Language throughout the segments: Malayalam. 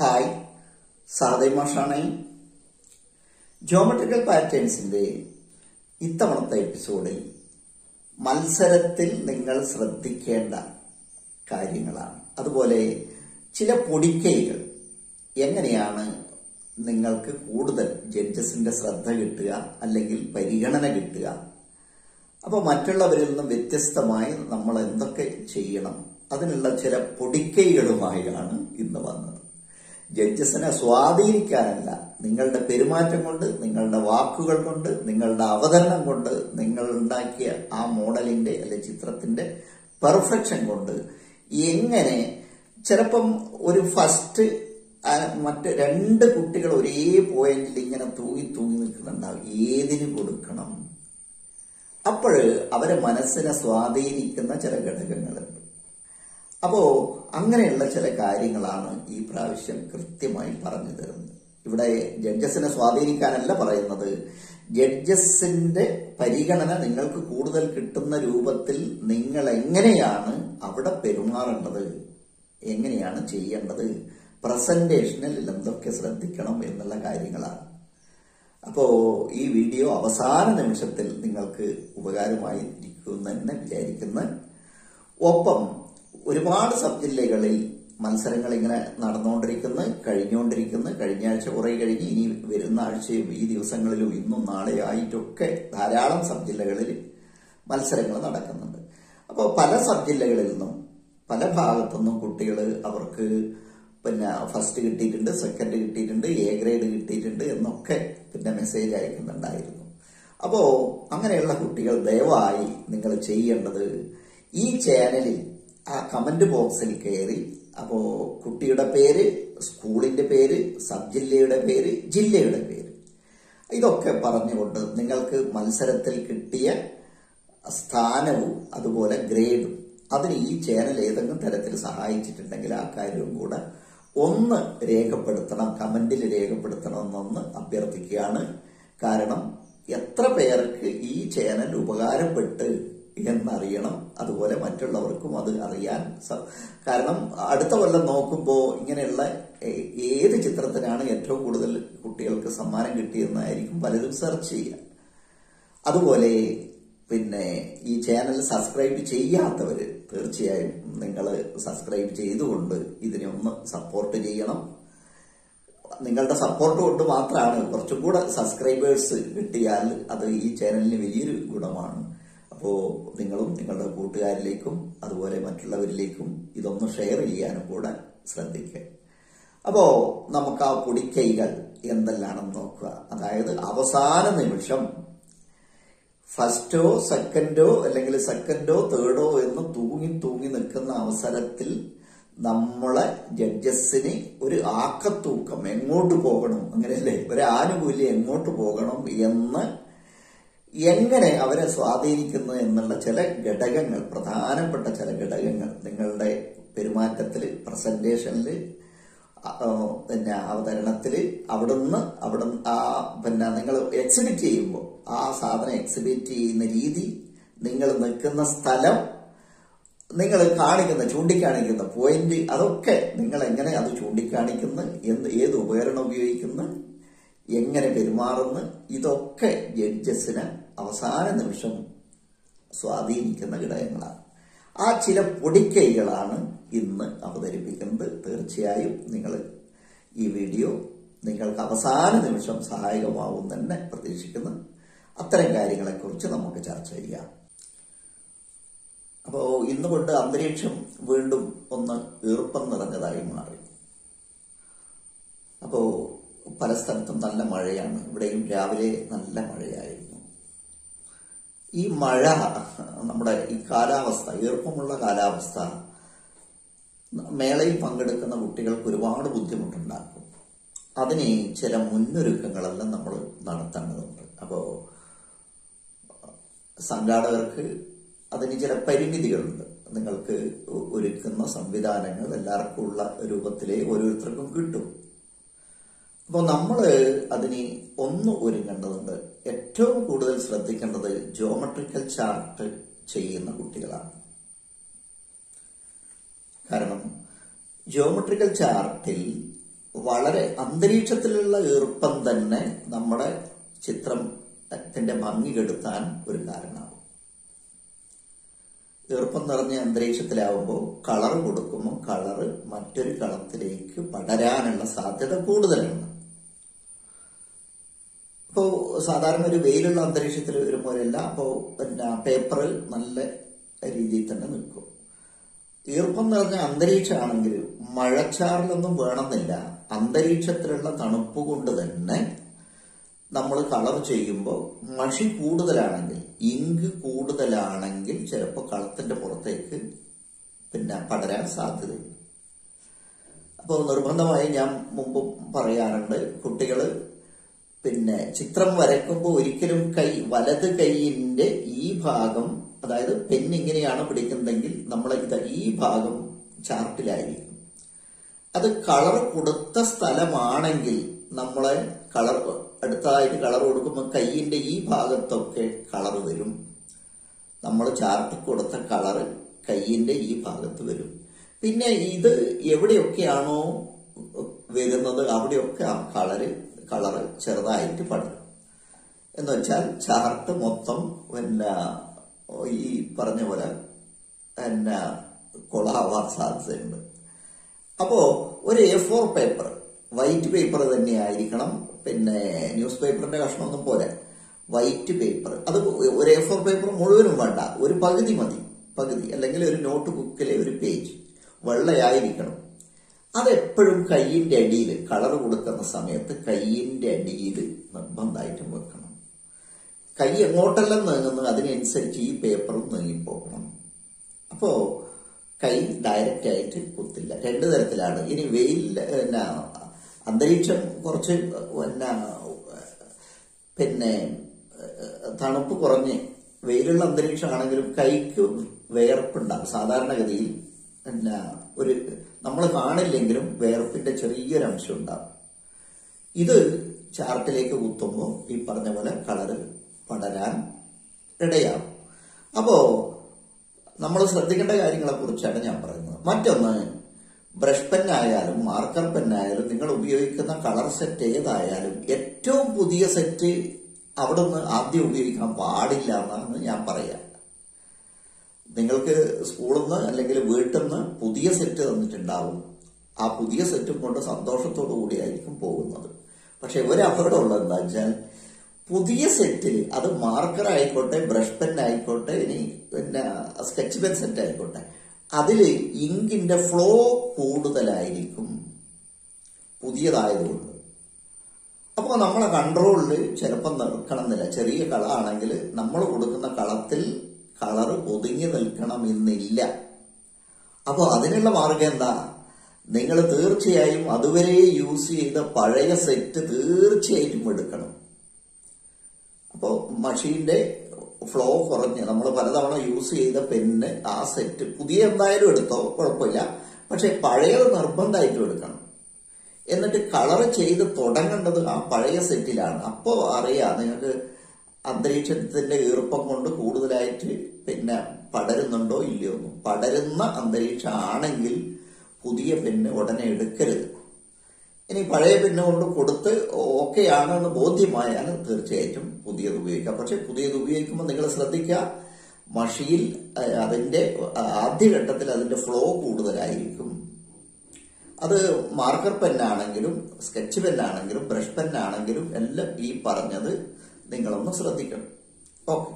ഹായ് സാദയ് മാഷാണ് ജോമെട്രിക്കൽ പാറ്റേൺസിന്റെ ഇത്തവണത്തെ എപ്പിസോഡിൽ മത്സരത്തിൽ നിങ്ങൾ ശ്രദ്ധിക്കേണ്ട കാര്യങ്ങളാണ് അതുപോലെ ചില പൊടിക്കൈകൾ എങ്ങനെയാണ് നിങ്ങൾക്ക് കൂടുതൽ ജഡ്ജസിന്റെ ശ്രദ്ധ കിട്ടുക അല്ലെങ്കിൽ പരിഗണന കിട്ടുക അപ്പോൾ മറ്റുള്ളവരിൽ നിന്നും വ്യത്യസ്തമായി നമ്മൾ എന്തൊക്കെ ചെയ്യണം അതിനുള്ള ചില പൊടിക്കൈകളുമായാണ് ഇന്ന് വന്നത് ജഡ്ജസിനെ സ്വാധീനിക്കാനല്ല നിങ്ങളുടെ പെരുമാറ്റം കൊണ്ട് നിങ്ങളുടെ വാക്കുകൾ കൊണ്ട് നിങ്ങളുടെ അവതരണം കൊണ്ട് നിങ്ങൾ ഉണ്ടാക്കിയ ആ മോഡലിന്റെ അല്ലെ ചിത്രത്തിന്റെ പെർഫെക്ഷൻ കൊണ്ട് എങ്ങനെ ചിലപ്പം ഒരു ഫസ്റ്റ് മറ്റ് രണ്ട് കുട്ടികൾ ഒരേ പോയിന്റിൽ ഇങ്ങനെ തൂങ്ങി തൂങ്ങി നിൽക്കുന്നുണ്ടാവും ഏതിന് കൊടുക്കണം അപ്പോൾ അവരെ മനസ്സിനെ സ്വാധീനിക്കുന്ന ചില ഘടകങ്ങളുണ്ട് അപ്പോ അങ്ങനെയുള്ള ചില കാര്യങ്ങളാണ് ഈ പ്രാവശ്യം കൃത്യമായി പറഞ്ഞു തരുന്നത് ഇവിടെ ജഡ്ജസിനെ സ്വാധീനിക്കാനല്ല പറയുന്നത് ജഡ്ജസിന്റെ പരിഗണന നിങ്ങൾക്ക് കൂടുതൽ കിട്ടുന്ന രൂപത്തിൽ നിങ്ങൾ എങ്ങനെയാണ് അവിടെ പെരുമാറേണ്ടത് എങ്ങനെയാണ് ചെയ്യേണ്ടത് പ്രസന്റേഷനിൽ എന്തൊക്കെ ശ്രദ്ധിക്കണം എന്നുള്ള കാര്യങ്ങളാണ് അപ്പോ ഈ വീഡിയോ അവസാന നിമിഷത്തിൽ നിങ്ങൾക്ക് ഉപകാരമായി ഇരിക്കുമെന്ന് തന്നെ വിചാരിക്കുന്നു ഒപ്പം ഒരുപാട് സബ് ജില്ലകളിൽ മത്സരങ്ങൾ ഇങ്ങനെ നടന്നുകൊണ്ടിരിക്കുന്നു കഴിഞ്ഞുകൊണ്ടിരിക്കുന്നു കഴിഞ്ഞ ആഴ്ച കുറെ കഴിഞ്ഞ് ഇനി വരുന്ന ആഴ്ചയും ഈ ദിവസങ്ങളിലും ഇന്നും നാളെ ആയിട്ടൊക്കെ ധാരാളം സബ് ജില്ലകളിൽ മത്സരങ്ങൾ നടക്കുന്നുണ്ട് അപ്പോൾ പല സബ് ജില്ലകളിൽ നിന്നും പല ഭാഗത്തുനിന്നും കുട്ടികൾ അവർക്ക് പിന്നെ ഫസ്റ്റ് കിട്ടിയിട്ടുണ്ട് സെക്കൻഡ് കിട്ടിയിട്ടുണ്ട് എ ഗ്രേഡ് കിട്ടിയിട്ടുണ്ട് എന്നൊക്കെ പിന്നെ മെസ്സേജ് അയക്കുന്നുണ്ടായിരുന്നു അപ്പോൾ അങ്ങനെയുള്ള കുട്ടികൾ ദയവായി നിങ്ങൾ ചെയ്യേണ്ടത് ഈ ചാനലിൽ ആ കമന്റ് ബോക്സിൽ കയറി അപ്പോ കുട്ടിയുടെ പേര് സ്കൂളിന്റെ പേര് സബ് ജില്ലയുടെ പേര് ജില്ലയുടെ പേര് ഇതൊക്കെ പറഞ്ഞുകൊണ്ട് നിങ്ങൾക്ക് മത്സരത്തിൽ കിട്ടിയ സ്ഥാനവും അതുപോലെ ഗ്രേഡും അതിന് ഈ ചാനൽ ഏതെങ്കിലും തരത്തിൽ സഹായിച്ചിട്ടുണ്ടെങ്കിൽ ആ കാര്യവും കൂടെ ഒന്ന് രേഖപ്പെടുത്തണം കമന്റിൽ രേഖപ്പെടുത്തണമെന്നൊന്ന് അഭ്യർത്ഥിക്കുകയാണ് കാരണം എത്ര പേർക്ക് ഈ ചാനൽ ഉപകാരപ്പെട്ട് എന്നറിയണം അതുപോലെ മറ്റുള്ളവർക്കും അത് അറിയാൻ കാരണം അടുത്ത കൊല്ലം നോക്കുമ്പോൾ ഇങ്ങനെയുള്ള ഏത് ചിത്രത്തിനാണ് ഏറ്റവും കൂടുതൽ കുട്ടികൾക്ക് സമ്മാനം കിട്ടിയെന്നായിരിക്കും പലരും സെർച്ച് ചെയ്യുക അതുപോലെ പിന്നെ ഈ ചാനൽ സബ്സ്ക്രൈബ് ചെയ്യാത്തവര് തീർച്ചയായും നിങ്ങൾ സബ്സ്ക്രൈബ് ചെയ്തുകൊണ്ട് ഇതിനെ ഒന്ന് സപ്പോർട്ട് ചെയ്യണം നിങ്ങളുടെ സപ്പോർട്ട് കൊണ്ട് മാത്രമാണ് കുറച്ചും കൂടെ സബ്സ്ക്രൈബേഴ്സ് കിട്ടിയാൽ അത് ഈ ചാനലിന് വലിയൊരു ഗുണമാണ് അപ്പോൾ നിങ്ങളും നിങ്ങളുടെ കൂട്ടുകാരിലേക്കും അതുപോലെ മറ്റുള്ളവരിലേക്കും ഇതൊന്ന് ഷെയർ ചെയ്യാനും കൂടെ ശ്രദ്ധിക്കുക അപ്പോ നമുക്ക് ആ പൊടിക്കൈകൾ എന്തെല്ലാണെന്ന് നോക്കുക അതായത് അവസാന നിമിഷം ഫസ്റ്റോ സെക്കൻഡോ അല്ലെങ്കിൽ സെക്കൻഡോ തേർഡോ എന്ന് തൂങ്ങി തൂങ്ങി നിൽക്കുന്ന അവസരത്തിൽ നമ്മളെ ജഡ്ജസിന് ഒരു ആക്കത്തൂക്കം എങ്ങോട്ട് പോകണം അങ്ങനെയല്ലേ ഒരു ആനുകൂല്യം എങ്ങോട്ട് പോകണം എന്ന് എങ്ങനെ അവരെ സ്വാധീനിക്കുന്നു എന്നുള്ള ചില ഘടകങ്ങൾ പ്രധാനപ്പെട്ട ചില ഘടകങ്ങൾ നിങ്ങളുടെ പെരുമാറ്റത്തിൽ പ്രസന്റേഷനിൽ പിന്നെ അവതരണത്തിൽ അവിടുന്ന് അവിടെ ആ പിന്നെ നിങ്ങൾ എക്സിബിറ്റ് ചെയ്യുമ്പോൾ ആ സാധനം എക്സിബിറ്റ് ചെയ്യുന്ന രീതി നിങ്ങൾ നിൽക്കുന്ന സ്ഥലം നിങ്ങൾ കാണിക്കുന്ന ചൂണ്ടിക്കാണിക്കുന്ന പോയിന്റ് അതൊക്കെ നിങ്ങൾ എങ്ങനെ അത് ചൂണ്ടിക്കാണിക്കുന്നു എന്ത് ഏത് ഉപകരണം ഉപയോഗിക്കുന്നു എങ്ങനെ പെരുമാറുന്നു ഇതൊക്കെ ജഡ്ജസിന് അവസാന നിമിഷം സ്വാധീനിക്കുന്ന ഘടകങ്ങളാണ് ആ ചില പൊടിക്കൈകളാണ് ഇന്ന് അവതരിപ്പിക്കുന്നത് തീർച്ചയായും നിങ്ങൾ ഈ വീഡിയോ നിങ്ങൾക്ക് അവസാന നിമിഷം സഹായകമാവും തന്നെ പ്രതീക്ഷിക്കുന്നു അത്തരം കാര്യങ്ങളെക്കുറിച്ച് നമുക്ക് ചർച്ച ചെയ്യാം അപ്പോൾ ഇന്ന് കൊണ്ട് അന്തരീക്ഷം വീണ്ടും ഒന്ന് ഈർപ്പം നിറഞ്ഞതായി മാറി അപ്പോൾ പല സ്ഥലത്തും നല്ല മഴയാണ് ഇവിടെയും രാവിലെ നല്ല മഴയായിരുന്നു ഈ മഴ നമ്മുടെ ഈ കാലാവസ്ഥ ഈർപ്പമുള്ള കാലാവസ്ഥ മേളയിൽ പങ്കെടുക്കുന്ന കുട്ടികൾക്ക് ഒരുപാട് ബുദ്ധിമുട്ടുണ്ടാക്കും അതിന് ചില മുന്നൊരുക്കങ്ങളെല്ലാം നമ്മൾ നടത്തേണ്ടതുണ്ട് അപ്പോൾ സംഘാടകർക്ക് അതിന് ചില പരിമിതികളുണ്ട് നിങ്ങൾക്ക് ഒരുക്കുന്ന സംവിധാനങ്ങൾ എല്ലാവർക്കും ഉള്ള രൂപത്തിലേ ഓരോരുത്തർക്കും കിട്ടും അപ്പോൾ നമ്മൾ അതിന് ഒന്ന് ഒരുങ്ങേണ്ടതുണ്ട് ഏറ്റവും കൂടുതൽ ശ്രദ്ധിക്കേണ്ടത് ജോമെട്രിക്കൽ ചാർട്ട് ചെയ്യുന്ന കുട്ടികളാണ് കാരണം ജോമെട്രിക്കൽ ചാർട്ടിൽ വളരെ അന്തരീക്ഷത്തിലുള്ള ഈർപ്പം തന്നെ നമ്മുടെ ചിത്രത്തിന്റെ ഭംഗി കെടുത്താൻ ഒരു കാരണമാകും ഈർപ്പം നിറഞ്ഞ അന്തരീക്ഷത്തിലാവുമ്പോൾ കളർ കൊടുക്കുമ്പോൾ കളറ് മറ്റൊരു കളത്തിലേക്ക് പടരാനുള്ള സാധ്യത കൂടുതലാണ് ഇപ്പോൾ സാധാരണ ഒരു വെയിലുള്ള അന്തരീക്ഷത്തിൽ വരുമ്പോഴല്ല അപ്പോൾ പിന്നെ പേപ്പർ നല്ല രീതിയിൽ തന്നെ നിൽക്കും ഈർപ്പം നിറഞ്ഞ അന്തരീക്ഷമാണെങ്കിൽ മഴച്ചാറിലൊന്നും വേണമെന്നില്ല അന്തരീക്ഷത്തിലുള്ള തണുപ്പ് കൊണ്ട് തന്നെ നമ്മൾ കളർ ചെയ്യുമ്പോൾ മഷി കൂടുതലാണെങ്കിൽ ഇങ്ക് കൂടുതലാണെങ്കിൽ ചിലപ്പോൾ കളത്തിന്റെ പുറത്തേക്ക് പിന്നെ പടരാൻ സാധ്യതയുണ്ട് അപ്പോൾ നിർബന്ധമായി ഞാൻ മുമ്പ് പറയാറുണ്ട് കുട്ടികൾ പിന്നെ ചിത്രം വരയ്ക്കുമ്പോൾ ഒരിക്കലും കൈ വലത് കൈയിന്റെ ഈ ഭാഗം അതായത് പെൻ ഇങ്ങനെയാണ് പിടിക്കുന്നതെങ്കിൽ നമ്മൾ ഇത് ഈ ഭാഗം ചാർട്ടിലായിരിക്കും അത് കളർ കൊടുത്ത സ്ഥലമാണെങ്കിൽ നമ്മളെ കളർ അടുത്തതായിട്ട് കളർ കൊടുക്കുമ്പോൾ കൈയിന്റെ ഈ ഭാഗത്തൊക്കെ കളർ വരും നമ്മൾ ചാർട്ട് കൊടുത്ത കളർ കൈയിന്റെ ഈ ഭാഗത്ത് വരും പിന്നെ ഇത് എവിടെയൊക്കെയാണോ വരുന്നത് അവിടെയൊക്കെ ആ കളറ് കളറ് ചെറുതായിട്ട് പടരും എന്ന് വെച്ചാൽ ചാർട്ട് മൊത്തം പിന്നെ ഈ പറഞ്ഞ പോലെ പിന്നെ കൊളാവാൻ സാധ്യതയുണ്ട് അപ്പോ ഒരു A four paper white paper തന്നെ ആയിരിക്കണം പിന്നെ ന്യൂസ് പേപ്പറിന്റെ കഷ്ണമൊന്നും പോലെ വൈറ്റ് പേപ്പർ അത് ഒരു എ ഫോർ പേപ്പർ മുഴുവനും വേണ്ട ഒരു പകുതി മതി പകുതി അല്ലെങ്കിൽ ഒരു നോട്ട് ബുക്കിലെ ഒരു പേജ് വെള്ളയായിരിക്കണം അതെപ്പോഴും കയ്യിന്റെ അടിയിൽ കളർ കൊടുക്കുന്ന സമയത്ത് കയ്യിന്റെ അടിയിൽ നിർബന്ധമായിട്ടും വെക്കണം കൈ എങ്ങോട്ടെല്ലാം നീങ്ങുന്നു അതിനനുസരിച്ച് ഈ പേപ്പറും നീങ്ങിപ്പോകണം അപ്പോ കൈ ഡയറക്റ്റ് ആയിട്ട് കുത്തില്ല രണ്ടു തരത്തിലാണ് ഇനി വെയിൽ പിന്നെ അന്തരീക്ഷം കുറച്ച് പിന്നെ പിന്നെ തണുപ്പ് കുറഞ്ഞ് വെയിലുള്ള അന്തരീക്ഷമാണെങ്കിലും കൈക്ക് വേർപ്പുണ്ടാകും സാധാരണഗതിയിൽ പിന്നെ ഒരു നമ്മൾ കാണില്ലെങ്കിലും വേർപ്പിന്റെ ചെറിയൊരു അംശം ഉണ്ടാകും ഇത് ചാർട്ടിലേക്ക് കുത്തുമ്പോൾ ഈ പറഞ്ഞ പോലെ കളറ് പടരാൻ ഇടയാവും അപ്പോ നമ്മൾ ശ്രദ്ധിക്കേണ്ട കാര്യങ്ങളെ കുറിച്ചാണ് ഞാൻ പറയുന്നത് മറ്റൊന്ന് ബ്രഷ് പെന്നായാലും മാർക്കർ പെന്നായാലും നിങ്ങൾ ഉപയോഗിക്കുന്ന കളർ സെറ്റ് ഏതായാലും ഏറ്റവും പുതിയ സെറ്റ് അവിടെ നിന്ന് ആദ്യം ഉപയോഗിക്കാൻ പാടില്ല എന്നാണ് ഞാൻ പറയാ നിങ്ങൾക്ക് സ്കൂളിൽ നിന്ന് അല്ലെങ്കിൽ വീട്ടിൽ നിന്ന് പുതിയ സെറ്റ് തന്നിട്ടുണ്ടാവും ആ പുതിയ സെറ്റും കൊണ്ട് സന്തോഷത്തോടു കൂടിയായിരിക്കും പോകുന്നത് പക്ഷെ ഒരു അപകടമുള്ളത് എന്താ വെച്ചാൽ പുതിയ സെറ്റിൽ അത് മാർക്കർ ആയിക്കോട്ടെ ബ്രഷ് പെൻ ആയിക്കോട്ടെ ഇനി പിന്നെ സ്കെച്ച് പെൻ സെറ്റ് ആയിക്കോട്ടെ അതിൽ ഇങ്കിന്റെ ഫ്ലോ കൂടുതലായിരിക്കും പുതിയതായതുകൊണ്ട് അപ്പോൾ നമ്മളെ കൺട്രോളിൽ ചിലപ്പോൾ നിൽക്കണമെന്നില്ല ചെറിയ കള ആണെങ്കിൽ നമ്മൾ കൊടുക്കുന്ന കളത്തിൽ കളർ ഒതുങ്ങി നിൽക്കണമെന്നില്ല അപ്പോൾ അതിനുള്ള മാർഗം എന്താ നിങ്ങൾ തീർച്ചയായും അതുവരെ യൂസ് ചെയ്ത പഴയ സെറ്റ് തീർച്ചയായിട്ടും എടുക്കണം അപ്പോൾ മഷീന്റെ ഫ്ലോ കുറഞ്ഞ് നമ്മൾ പലതവണ യൂസ് ചെയ്ത പെന്ന് ആ സെറ്റ് പുതിയ എന്തായാലും എടുത്തോ കുഴപ്പമില്ല പക്ഷെ പഴയത് നിർബന്ധമായിട്ടും എടുക്കണം എന്നിട്ട് കളർ ചെയ്ത് തുടങ്ങേണ്ടത് ആ പഴയ സെറ്റിലാണ് അപ്പോൾ അറിയാം നിങ്ങൾക്ക് അന്തരീക്ഷത്തിന്റെ ഈർപ്പം കൊണ്ട് കൂടുതലായിട്ട് പിന്നെ പടരുന്നുണ്ടോ ഇല്ലയോ എന്ന് പടരുന്ന അന്തരീക്ഷം ആണെങ്കിൽ പുതിയ പെണ്ണ് ഉടനെ എടുക്കരുത് ഇനി പഴയ പെണ്ണ് കൊണ്ട് കൊടുത്ത് ഓക്കെ ആണെന്ന് ബോധ്യമായാൽ തീർച്ചയായിട്ടും പുതിയത് ഉപയോഗിക്കാം പക്ഷെ പുതിയത് ഉപയോഗിക്കുമ്പോൾ നിങ്ങൾ ശ്രദ്ധിക്കുക മഷിയിൽ അതിന്റെ ആദ്യഘട്ടത്തിൽ അതിന്റെ ഫ്ലോ കൂടുതലായിരിക്കും അത് മാർക്കർ പെന്നാണെങ്കിലും സ്കെച്ച് പെന്നാണെങ്കിലും ബ്രഷ് പെന്നാണെങ്കിലും എല്ലാം ഈ പറഞ്ഞത് നിങ്ങളൊന്ന് ശ്രദ്ധിക്കണം ഓക്കെ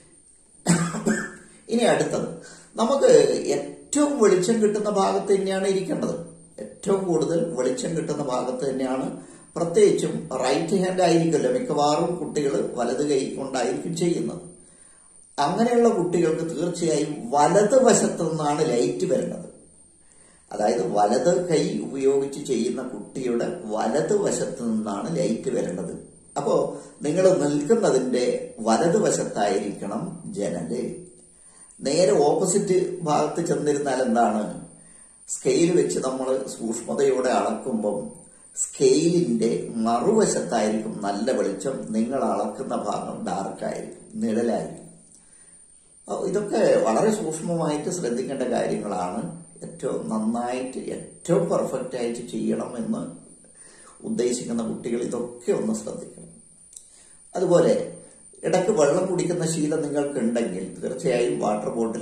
ഇനി അടുത്തത് നമുക്ക് ഏറ്റവും വെളിച്ചം കിട്ടുന്ന ഭാഗത്ത് തന്നെയാണ് ഇരിക്കേണ്ടത് ഏറ്റവും കൂടുതൽ വെളിച്ചം കിട്ടുന്ന ഭാഗത്ത് തന്നെയാണ് പ്രത്യേകിച്ചും റൈറ്റ് ഹാൻഡ് ആയിരിക്കുമല്ലോ മിക്കവാറും കുട്ടികൾ വലത് കൈ കൊണ്ടായിരിക്കും ചെയ്യുന്നത് അങ്ങനെയുള്ള കുട്ടികൾക്ക് തീർച്ചയായും വലത് വശത്തു നിന്നാണ് ലൈറ്റ് വരുന്നത് അതായത് വലത് കൈ ഉപയോഗിച്ച് ചെയ്യുന്ന കുട്ടിയുടെ വലത് വശത്തു നിന്നാണ് ലൈറ്റ് വരേണ്ടത് അപ്പോ നിങ്ങൾ നിൽക്കുന്നതിന്റെ വലതുവശത്തായിരിക്കണം ജനല് നേരെ ഓപ്പോസിറ്റ് ഭാഗത്ത് ചെന്നിരുന്നാൽ എന്താണ് സ്കെയിൽ വെച്ച് നമ്മൾ സൂക്ഷ്മതയോടെ അളക്കുമ്പം സ്കെയിലിന്റെ മറുവശത്തായിരിക്കും നല്ല വെളിച്ചം നിങ്ങൾ അളക്കുന്ന ഭാഗം ഡാർക്കായിരിക്കും നിഴലായിരിക്കും ഇതൊക്കെ വളരെ സൂക്ഷ്മമായിട്ട് ശ്രദ്ധിക്കേണ്ട കാര്യങ്ങളാണ് ഏറ്റവും നന്നായിട്ട് ഏറ്റവും പെർഫെക്റ്റ് ആയിട്ട് ചെയ്യണമെന്ന് ഉദ്ദേശിക്കുന്ന കുട്ടികൾ ഇതൊക്കെ ഒന്ന് ശ്രദ്ധിക്കണം അതുപോലെ ഇടയ്ക്ക് വെള്ളം കുടിക്കുന്ന ശീലം നിങ്ങൾക്കുണ്ടെങ്കിൽ തീർച്ചയായും വാട്ടർ ബോട്ടിൽ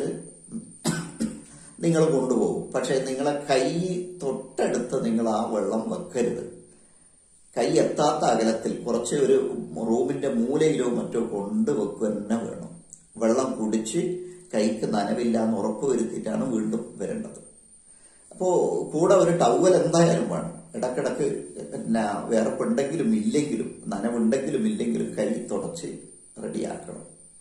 നിങ്ങൾ കൊണ്ടുപോകും പക്ഷെ നിങ്ങളെ കൈ തൊട്ടടുത്ത് നിങ്ങൾ ആ വെള്ളം വെക്കരുത് കൈ എത്താത്ത അകലത്തിൽ കുറച്ച് ഒരു റൂമിന്റെ മൂലയിലോ മറ്റോ കൊണ്ടുവെക്കുക തന്നെ വേണം വെള്ളം കുടിച്ച് കൈക്ക് നനവില്ല എന്ന് ഉറപ്പ് വരുത്തിയിട്ടാണ് വീണ്ടും വരേണ്ടത് അപ്പോ കൂടെ ഒരു ടവൽ എന്തായാലും വേണം ഇടക്കിടക്ക് പിന്നെ വേർപ്പുണ്ടെങ്കിലും ഇല്ലെങ്കിലും നനവുണ്ടെങ്കിലും ഇല്ലെങ്കിലും കൈ തുടച്ച് റെഡിയാക്കണം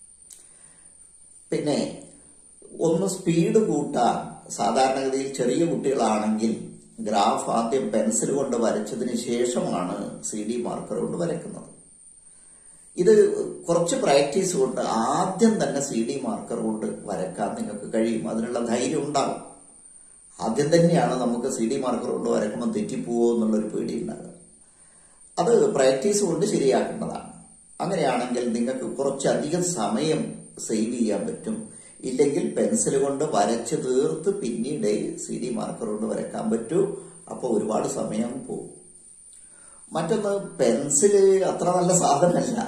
പിന്നെ ഒന്ന് സ്പീഡ് കൂട്ടാൻ സാധാരണഗതിയിൽ ചെറിയ കുട്ടികളാണെങ്കിൽ ഗ്രാഫ് ആദ്യം പെൻസിൽ കൊണ്ട് വരച്ചതിന് ശേഷമാണ് സി ഡി മാർക്കർ കൊണ്ട് വരയ്ക്കുന്നത് ഇത് കുറച്ച് പ്രാക്ടീസ് കൊണ്ട് ആദ്യം തന്നെ സി ഡി മാർക്കർ കൊണ്ട് വരയ്ക്കാൻ നിങ്ങൾക്ക് കഴിയും അതിനുള്ള ധൈര്യം ഉണ്ടാകും ആദ്യം തന്നെയാണ് നമുക്ക് സി ഡി മാർക്കർ കൊണ്ട് വരയ്ക്കുമ്പോൾ തെറ്റിപ്പോവോ എന്നുള്ളൊരു പേടി ഉണ്ടാകുക അത് പ്രാക്ടീസ് കൊണ്ട് ശരിയാക്കേണ്ടതാണ് അങ്ങനെയാണെങ്കിൽ നിങ്ങൾക്ക് കുറച്ചധികം സമയം സേവ് ചെയ്യാൻ പറ്റും ഇല്ലെങ്കിൽ പെൻസിൽ കൊണ്ട് വരച്ച് തീർത്ത് പിന്നീട് സി ഡി മാർക്കർ കൊണ്ട് വരയ്ക്കാൻ പറ്റൂ അപ്പോൾ ഒരുപാട് സമയം പോകും മറ്റൊന്ന് പെൻസില് അത്ര നല്ല സാധനമല്ല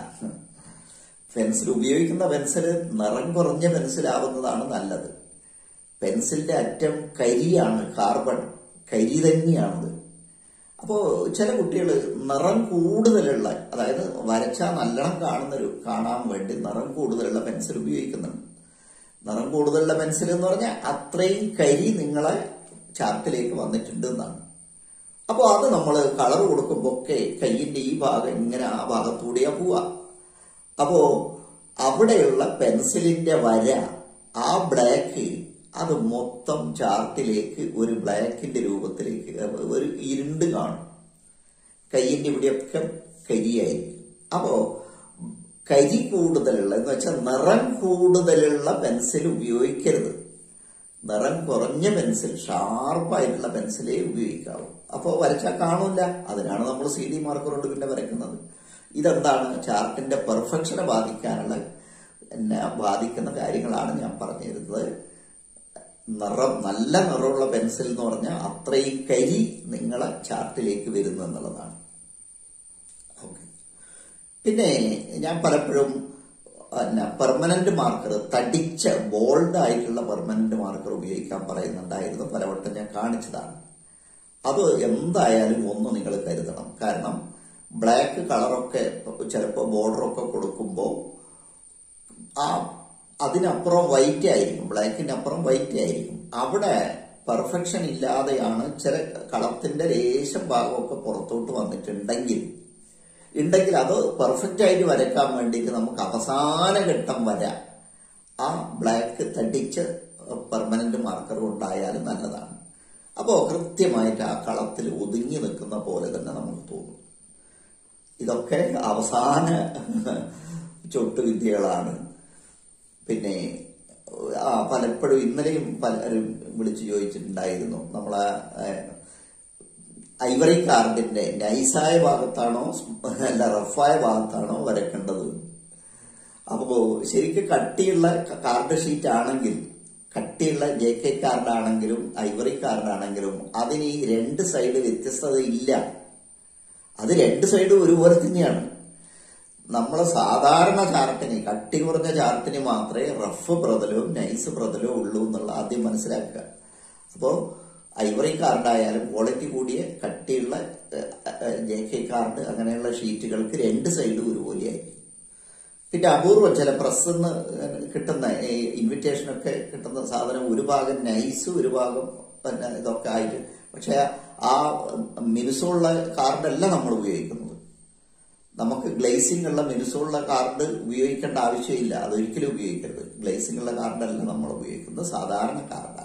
പെൻസിൽ ഉപയോഗിക്കുന്ന പെൻസില് നിറം കുറഞ്ഞ പെൻസിലാവുന്നതാണ് നല്ലത് പെൻസിലിന്റെ അറ്റം കരിയാണ് കാർബൺ കരി തന്നെയാണത് അപ്പോൾ ചില കുട്ടികൾ നിറം കൂടുതലുള്ള അതായത് വരച്ചാൽ നല്ലോണം കാണുന്നൊരു കാണാൻ വേണ്ടി നിറം കൂടുതലുള്ള പെൻസിൽ ഉപയോഗിക്കുന്നുണ്ട് നിറം കൂടുതലുള്ള പെൻസിൽ എന്ന് പറഞ്ഞാൽ അത്രയും കരി നിങ്ങളെ ചാർട്ടിലേക്ക് വന്നിട്ടുണ്ട് എന്നാണ് അപ്പോൾ അത് നമ്മൾ കളർ കൊടുക്കുമ്പോൾ ഒക്കെ കയ്യിന്റെ ഈ ഭാഗം ഇങ്ങനെ ആ ഭാഗത്തൂടെയാ പോവാ അപ്പോ അവിടെയുള്ള പെൻസിലിന്റെ വര ആ ബ്ലാക്ക് അത് മൊത്തം ചാർട്ടിലേക്ക് ഒരു ബ്ലാക്കിന്റെ രൂപത്തിലേക്ക് ഒരു ഇരുണ്ട് കാണും കയ്യിന്റെ ഇവിടെയൊക്കെ കരിയായിരിക്കും അപ്പോ കരി കൂടുതലുള്ള എന്ന് വെച്ചാൽ നിറം കൂടുതലുള്ള പെൻസിൽ ഉപയോഗിക്കരുത് നിറം കുറഞ്ഞ പെൻസിൽ ഷാർപ്പായിട്ടുള്ള പെൻസിലേ ഉപയോഗിക്കാവൂ അപ്പോൾ വരച്ചാൽ കാണൂല അതിനാണ് നമ്മൾ സി ഡി മാർക്കർ കൊണ്ട് പിന്നെ വരയ്ക്കുന്നത് ഇതെന്താണ് ചാർട്ടിന്റെ പെർഫെക്ഷനെ ബാധിക്കാനുള്ള എന്നെ ബാധിക്കുന്ന കാര്യങ്ങളാണ് ഞാൻ പറഞ്ഞു തരുന്നത് നിറം നല്ല നിറമുള്ള പെൻസിൽ എന്ന് പറഞ്ഞാൽ അത്രയും കരി നിങ്ങളെ ചാർട്ടിലേക്ക് വരുന്നു എന്നുള്ളതാണ് ഓക്കെ പിന്നെ ഞാൻ പലപ്പോഴും പിന്നെ പെർമനന്റ് മാർക്കർ തടിച്ച ബോൾഡ് ആയിട്ടുള്ള പെർമനന്റ് മാർക്കർ ഉപയോഗിക്കാൻ പറയുന്നുണ്ടായിരുന്നു പലവട്ടം ഞാൻ കാണിച്ചതാണ് അത് എന്തായാലും ഒന്ന് നിങ്ങൾ കരുതണം കാരണം ബ്ലാക്ക് കളറൊക്കെ ചിലപ്പോൾ ബോർഡറൊക്കെ കൊടുക്കുമ്പോൾ ആ അതിനപ്പുറം വൈറ്റ് ആയിരിക്കും ബ്ലാക്കിന്റെ അപ്പുറം വൈറ്റ് ആയിരിക്കും അവിടെ പെർഫെക്ഷൻ ഇല്ലാതെയാണ് ചില കളത്തിന്റെ ലേശം ഭാഗമൊക്കെ പുറത്തോട്ട് വന്നിട്ടുണ്ടെങ്കിൽ ഉണ്ടെങ്കിൽ അത് പെർഫെക്റ്റ് ആയിട്ട് വരയ്ക്കാൻ വേണ്ടിയിട്ട് നമുക്ക് അവസാന ഘട്ടം വര ആ ബ്ലാക്ക് തടിച്ച് പെർമനന്റ് മാർക്കർ കൊണ്ടായാലും നല്ലതാണ് അപ്പോൾ കൃത്യമായിട്ട് ആ കളത്തിൽ ഒതുങ്ങി നിൽക്കുന്ന പോലെ തന്നെ നമുക്ക് തോന്നും ഇതൊക്കെ അവസാന ചൊട്ടുവിദ്യകളാണ് പിന്നെ ആ പലപ്പോഴും ഇന്നലെയും പലരും വിളിച്ചു ചോദിച്ചിട്ടുണ്ടായിരുന്നു നമ്മളെ ഐവറി കാർഡിന്റെ നൈസായ ഭാഗത്താണോ അല്ല റഫായ ഭാഗത്താണോ വരക്കേണ്ടത് അപ്പോ ശരിക്കും കട്ടിയുള്ള കാർഡ് ഷീറ്റ് ആണെങ്കിൽ കട്ടിയുള്ള ജെ കെ കാർഡ് ആണെങ്കിലും ഐവറി കാർഡ് ആണെങ്കിലും അതിന് ഈ രണ്ട് സൈഡ് വ്യത്യസ്തത ഇല്ല അത് രണ്ട് സൈഡും ഒരുപോലെ തന്നെയാണ് നമ്മൾ സാധാരണ ചാർട്ടിന് കട്ടി കുറഞ്ഞ ചാർട്ടിന് മാത്രമേ റഫ് പ്രതലവും നൈസ് പ്രതലവും ഉള്ളൂ എന്നുള്ള ആദ്യം മനസ്സിലാക്കുക അപ്പോൾ ഐവറി കാർഡായാലും ക്വാളിറ്റി കൂടിയ കട്ടിയുള്ള ജെ കെ കാർഡ് അങ്ങനെയുള്ള ഷീറ്റുകൾക്ക് രണ്ട് സൈഡും ഒരുപോലെയായിരിക്കും പിന്നെ അപൂർവം ചില പ്രസ്സിന്ന് കിട്ടുന്ന ഇൻവിറ്റേഷനൊക്കെ കിട്ടുന്ന സാധനം ഒരു ഭാഗം നൈസ് ഒരു ഭാഗം പിന്നെ ഇതൊക്കെ ആയിട്ട് പക്ഷെ ആ മിനുസമുള്ള കാർഡല്ല നമ്മൾ ഉപയോഗിക്കുന്നത് നമുക്ക് ഗ്ലേസിംഗ് ഉള്ള മിനുസമുള്ള കാർഡ് ഉപയോഗിക്കേണ്ട ആവശ്യമില്ല അതൊരിക്കലും ഉപയോഗിക്കരുത് ഗ്ലേസിംഗ് ഉള്ള കാർഡല്ല നമ്മൾ ഉപയോഗിക്കുന്നത് സാധാരണ കാർഡാണ്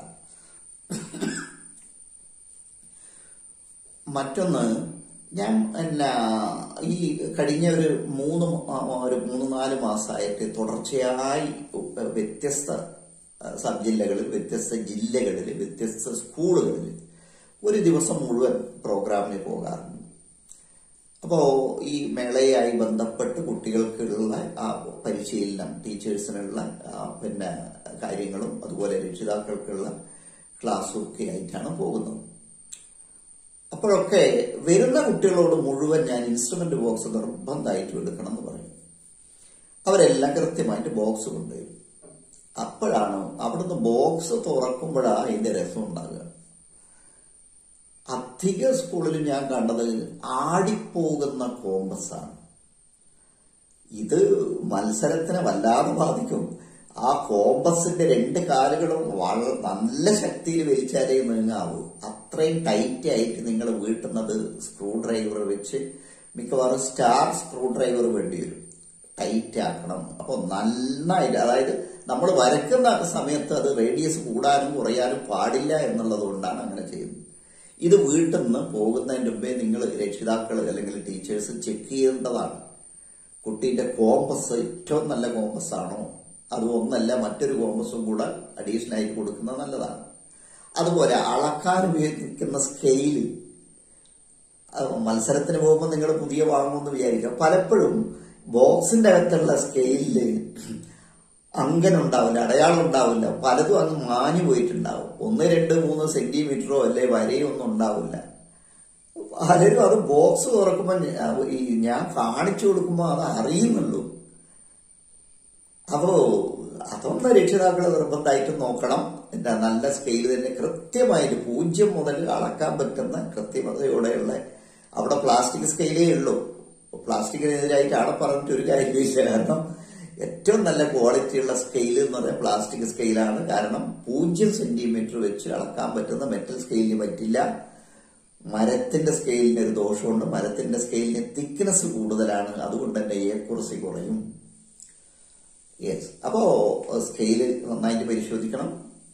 മറ്റൊന്ന് ഞാൻ എന്നാ ഈ കഴിഞ്ഞ ഒരു മൂന്ന് ഒരു മൂന്ന് നാല് മാസമായിട്ട് തുടർച്ചയായി വ്യത്യസ്ത സബ് ജില്ലകളിൽ വ്യത്യസ്ത ജില്ലകളിൽ വ്യത്യസ്ത സ്കൂളുകളിൽ ഒരു ദിവസം മുഴുവൻ പ്രോഗ്രാമിന് പോകാറുണ്ട് അപ്പോൾ ഈ മേളയായി ബന്ധപ്പെട്ട് കുട്ടികൾക്കുള്ള ആ പരിശീലനം ടീച്ചേഴ്സിനുള്ള പിന്നെ കാര്യങ്ങളും അതുപോലെ രക്ഷിതാക്കൾക്കുള്ള ക്ലാസ്സും ഒക്കെ ആയിട്ടാണ് പോകുന്നത് അപ്പോഴൊക്കെ വരുന്ന കുട്ടികളോട് മുഴുവൻ ഞാൻ ഇൻസ്ട്രുമെന്റ് ബോക്സ് നിർബന്ധമായിട്ടും എടുക്കണം എന്ന് പറയും അവരെല്ലാം കൃത്യമായിട്ട് ബോക്സ് കൊണ്ടുവരും അപ്പോഴാണ് അവിടുന്ന് ബോക്സ് തുറക്കുമ്പോഴാണ് അതിന്റെ രസം ഉണ്ടാകുക അധിക സ്കൂളിൽ ഞാൻ കണ്ടത് ആടിപ്പോകുന്ന കോമ്പസാണ് ഇത് മത്സരത്തിനെ വല്ലാതെ ബാധിക്കും ആ കോമ്പസിന്റെ രണ്ട് കാലുകളും വളരെ നല്ല ശക്തിയിൽ വലിച്ചാലേ നീങ്ങാവൂ അത്രയും ടൈറ്റ് ആയിട്ട് നിങ്ങൾ വീട്ടുന്നത് സ്ക്രൂ ഡ്രൈവർ വെച്ച് മിക്കവാറും സ്റ്റാർ സ്ക്രൂ ഡ്രൈവർ വേണ്ടി വരും ടൈറ്റ് ആക്കണം അപ്പോൾ നന്നായിട്ട് അതായത് നമ്മൾ വരയ്ക്കുന്ന സമയത്ത് അത് റേഡിയസ് കൂടാനും കുറയാനും പാടില്ല എന്നുള്ളത് കൊണ്ടാണ് അങ്ങനെ ചെയ്യുന്നത് ഇത് വീട്ടിൽ നിന്ന് പോകുന്നതിന് മുമ്പേ നിങ്ങൾ രക്ഷിതാക്കൾ അല്ലെങ്കിൽ ടീച്ചേഴ്സ് ചെക്ക് ചെയ്യേണ്ടതാണ് കുട്ടീന്റെ കോമ്പസ് ഏറ്റവും നല്ല കോമ്പസ് ആണോ അത് ഒന്നല്ല മറ്റൊരു കോമ്പസും കൂടെ അഡീഷണൽ ആയിട്ട് കൊടുക്കുന്നത് നല്ലതാണ് അതുപോലെ അളക്കാൻ ഉപയോഗിക്കുന്ന സ്കെയില് മത്സരത്തിന് പോകുമ്പോൾ നിങ്ങൾ പുതിയ വാങ്ങുമെന്ന് വിചാരിക്കാം പലപ്പോഴും ബോക്സിന്റെ അകത്തുള്ള സ്കെയിലില് അങ്കൻ ഉണ്ടാവില്ല അടയാളം ഉണ്ടാവില്ല പലതും അങ്ങ് മാഞ്ഞു പോയിട്ടുണ്ടാവും ഒന്ന് രണ്ട് മൂന്ന് സെന്റിമീറ്ററോ അല്ലെ വരെയോ ഒന്നും ഉണ്ടാവില്ല പലരും അത് ബോക്സ് തുറക്കുമ്പോൾ ഈ ഞാൻ കാണിച്ചു കൊടുക്കുമ്പോൾ അത് അറിയുന്നുള്ളൂ അപ്പോ അതൊന്ന് രക്ഷിതാക്കൾ നിർബന്ധമായിട്ട് നോക്കണം എന്താ നല്ല സ്കെയിൽ തന്നെ കൃത്യമായിട്ട് പൂജ്യം മുതൽ അളക്കാൻ പറ്റുന്ന കൃത്യമതയോടെയുള്ള അവിടെ പ്ലാസ്റ്റിക് സ്കെയിലേ ഉള്ളൂ പ്ലാസ്റ്റിക്കിനെതിരായിട്ട് അവിടെ പറഞ്ഞിട്ട് ഒരു കാര്യമില്ല കാരണം ഏറ്റവും നല്ല ക്വാളിറ്റിയുള്ള സ്കെയിൽ എന്ന് പറയുന്നത് പ്ലാസ്റ്റിക് സ്കെയിലാണ് കാരണം പൂജ്യം സെന്റിമീറ്റർ വെച്ച് അളക്കാൻ പറ്റുന്ന മെറ്റൽ സ്കെയിലിന് പറ്റില്ല മരത്തിന്റെ സ്കെയിലിന് ഒരു ദോഷമുണ്ട് മരത്തിന്റെ സ്കെയിലിന് തിക്നെസ് കൂടുതലാണ് അതുകൊണ്ട് തന്നെ ഏക്കുറസി കുറയും യെസ് അപ്പോ സ്കെയില് നന്നായിട്ട് പരിശോധിക്കണം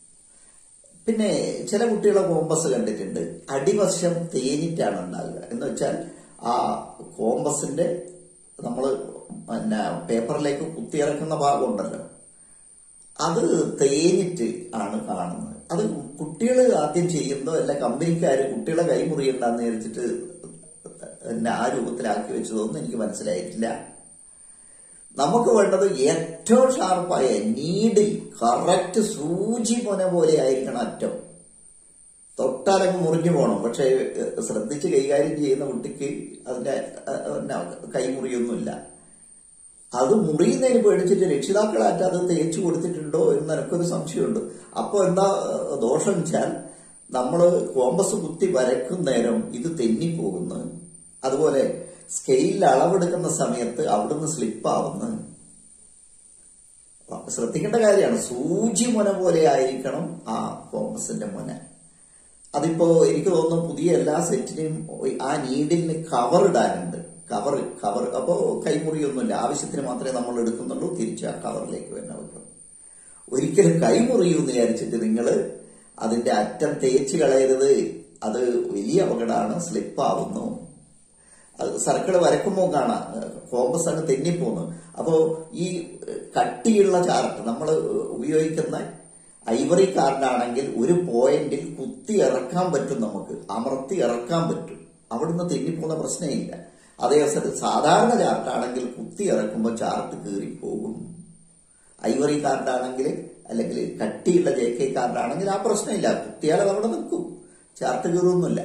പിന്നെ ചില കുട്ടികളെ കോമ്പസ് കണ്ടിട്ടുണ്ട് അടിവശം തേഞ്ഞിട്ടാണ് ഉണ്ടാകുക എന്ന് വെച്ചാൽ ആ കോമ്പസിന്റെ നമ്മൾ പിന്നെ പേപ്പറിലേക്ക് കുത്തിയിറക്കുന്ന ഭാഗം ഉണ്ടല്ലോ അത് തേഞ്ഞിട്ട് ആണ് കാണുന്നത് അത് കുട്ടികൾ ആദ്യം ചെയ്യുന്നതോ അല്ല കമ്പനിക്കാർ കുട്ടികളെ കൈമുറിയണ്ടെന്ന് വിചാരിച്ചിട്ട് എന്നെ ആ രൂപത്തിലാക്കി വെച്ചതൊന്നും എനിക്ക് മനസ്സിലായിട്ടില്ല നമുക്ക് വേണ്ടത് ഏറ്റവും ഷാർപ്പായ നീഡിൽ കറക്റ്റ് സൂചി പൊന പോലെ ആയിരിക്കണം അറ്റം തൊട്ടാലങ്ങ് മുറിഞ്ഞു പോകണം പക്ഷെ ശ്രദ്ധിച്ച് കൈകാര്യം ചെയ്യുന്ന കുട്ടിക്ക് അതിന്റെ കൈമുറിയൊന്നുമില്ല അത് മുറിയുന്നതിന് പേടിച്ചിട്ട് രക്ഷിതാക്കളായിട്ട് അത് തേച്ചു കൊടുത്തിട്ടുണ്ടോ എന്ന് എനിക്കൊരു സംശയമുണ്ട് അപ്പൊ എന്താ ദോഷം വെച്ചാൽ നമ്മൾ കോമ്പസ് കുത്തി വരക്കും നേരം ഇത് തെന്നിപ്പോകുന്നു അതുപോലെ സ്കെയിലിൽ അളവെടുക്കുന്ന സമയത്ത് അവിടുന്ന് സ്ലിപ്പാവുന്നു ശ്രദ്ധിക്കേണ്ട കാര്യമാണ് സൂചി മുന പോലെ ആയിരിക്കണം ആ കോമ്പസിന്റെ മുന അതിപ്പോ എനിക്ക് തോന്നുന്നു പുതിയ എല്ലാ സെറ്റിനും ആ നീഡിലിന് കവർ ഇടാനുണ്ട് കവർ കവർ അപ്പോ കൈമുറിയൊന്നുമില്ല ആവശ്യത്തിന് മാത്രമേ നമ്മൾ എടുക്കുന്നുള്ളൂ തിരിച്ച് ആ കവറിലേക്ക് തന്നെ വെക്കണം ഒരിക്കലും കൈമുറിയൂന്ന് വിചാരിച്ചിട്ട് നിങ്ങൾ അതിന്റെ അറ്റം തേച്ച് കളയരുത് അത് വലിയ അപകടമാണ് സ്ലിപ്പാവുന്നു അത് സർക്കിൾ വരക്കുമ്പോൾ കാണാം കോമ്പസ് അങ്ങ് തെന്നിപ്പോന്നു അപ്പോ ഈ കട്ടിയുള്ള ചാർട്ട് നമ്മൾ ഉപയോഗിക്കുന്ന ഐവറി കാർഡാണെങ്കിൽ ഒരു പോയിന്റിൽ കുത്തി ഇറക്കാൻ പറ്റും നമുക്ക് അമർത്തി ഇറക്കാൻ പറ്റും അവിടുന്ന് തെന്നിപ്പോകുന്ന പ്രശ്നമില്ല അതേസമയത്ത് സാധാരണ ചാർട്ടാണെങ്കിൽ കുത്തി ഇറക്കുമ്പോൾ ചാർട്ട് കീറിപ്പോകും ഐവറി കാർഡാണെങ്കിൽ അല്ലെങ്കിൽ കട്ടിയുള്ള ജെ കെ കാർഡാണെങ്കിൽ ആ പ്രശ്നമില്ല കുത്തിയാൽ അത് അവിടെ നിൽക്കും ചാർട്ട് കീറൊന്നുമില്ല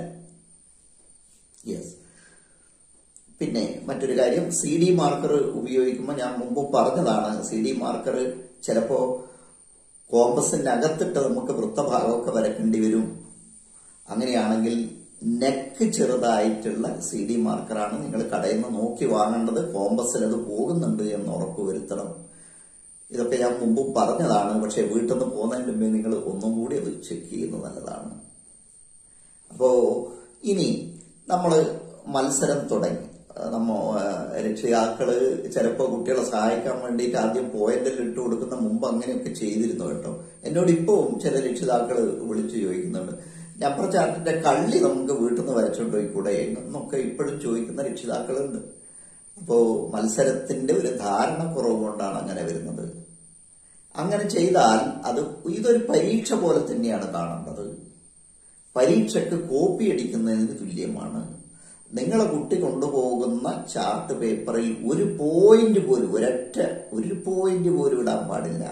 യെസ് പിന്നെ മറ്റൊരു കാര്യം സി ഡി മാർക്കർ ഉപയോഗിക്കുമ്പോൾ ഞാൻ മുമ്പ് പറഞ്ഞതാണ് സി ഡി മാർക്കർ ചിലപ്പോ കോമ്പസിന്റെ അകത്തിട്ട് നമുക്ക് വൃത്തഭാഗമൊക്കെ വരക്കേണ്ടി വരും അങ്ങനെയാണെങ്കിൽ നെക്ക് ചെറുതായിട്ടുള്ള സി ഡി മാർക്കറാണ് നിങ്ങൾ കടയിൽ നിന്ന് നോക്കി വാങ്ങേണ്ടത് കോമ്പസിൽ അത് പോകുന്നുണ്ട് എന്ന് ഉറപ്പ് വരുത്തണം ഇതൊക്കെ ഞാൻ മുമ്പ് പറഞ്ഞതാണ് പക്ഷെ വീട്ടിൽ നിന്ന് പോകുന്നതിന് മുമ്പേ നിങ്ങൾ ഒന്നും കൂടി അത് ചെക്ക് ചെയ്യുന്നത് നല്ലതാണ് അപ്പോ ഇനി നമ്മൾ മത്സരം തുടങ്ങി നമ്മ രക്ഷിതാക്കള് ചിലപ്പോൾ കുട്ടികളെ സഹായിക്കാൻ വേണ്ടിയിട്ട് ആദ്യം പോയിന്റിൽ ഇട്ട് കൊടുക്കുന്ന മുമ്പ് അങ്ങനെയൊക്കെ ചെയ്തിരുന്നു കേട്ടോ എന്നോട് ഇപ്പവും ചില രക്ഷിതാക്കൾ വിളിച്ചു ചോദിക്കുന്നുണ്ട് നമ്പർ ചാർട്ടിന്റെ കള്ളി നമുക്ക് വീട്ടിൽ നിന്ന് വരച്ചോണ്ട് പോയിക്കൂടെ എന്നൊക്കെ ഇപ്പോഴും ചോദിക്കുന്ന രക്ഷിതാക്കളുണ്ട് അപ്പോ മത്സരത്തിന്റെ ഒരു ധാരണ കുറവ് കൊണ്ടാണ് അങ്ങനെ വരുന്നത് അങ്ങനെ ചെയ്താൽ അത് ഇതൊരു പരീക്ഷ പോലെ തന്നെയാണ് കാണേണ്ടത് പരീക്ഷയ്ക്ക് കോപ്പി അടിക്കുന്നതിന് തുല്യമാണ് നിങ്ങളെ കുട്ടി കൊണ്ടുപോകുന്ന ചാർട്ട് പേപ്പറിൽ ഒരു പോയിന്റ് പോലും ഒരൊറ്റ ഒരു പോയിന്റ് പോലും ഇടാൻ പാടില്ല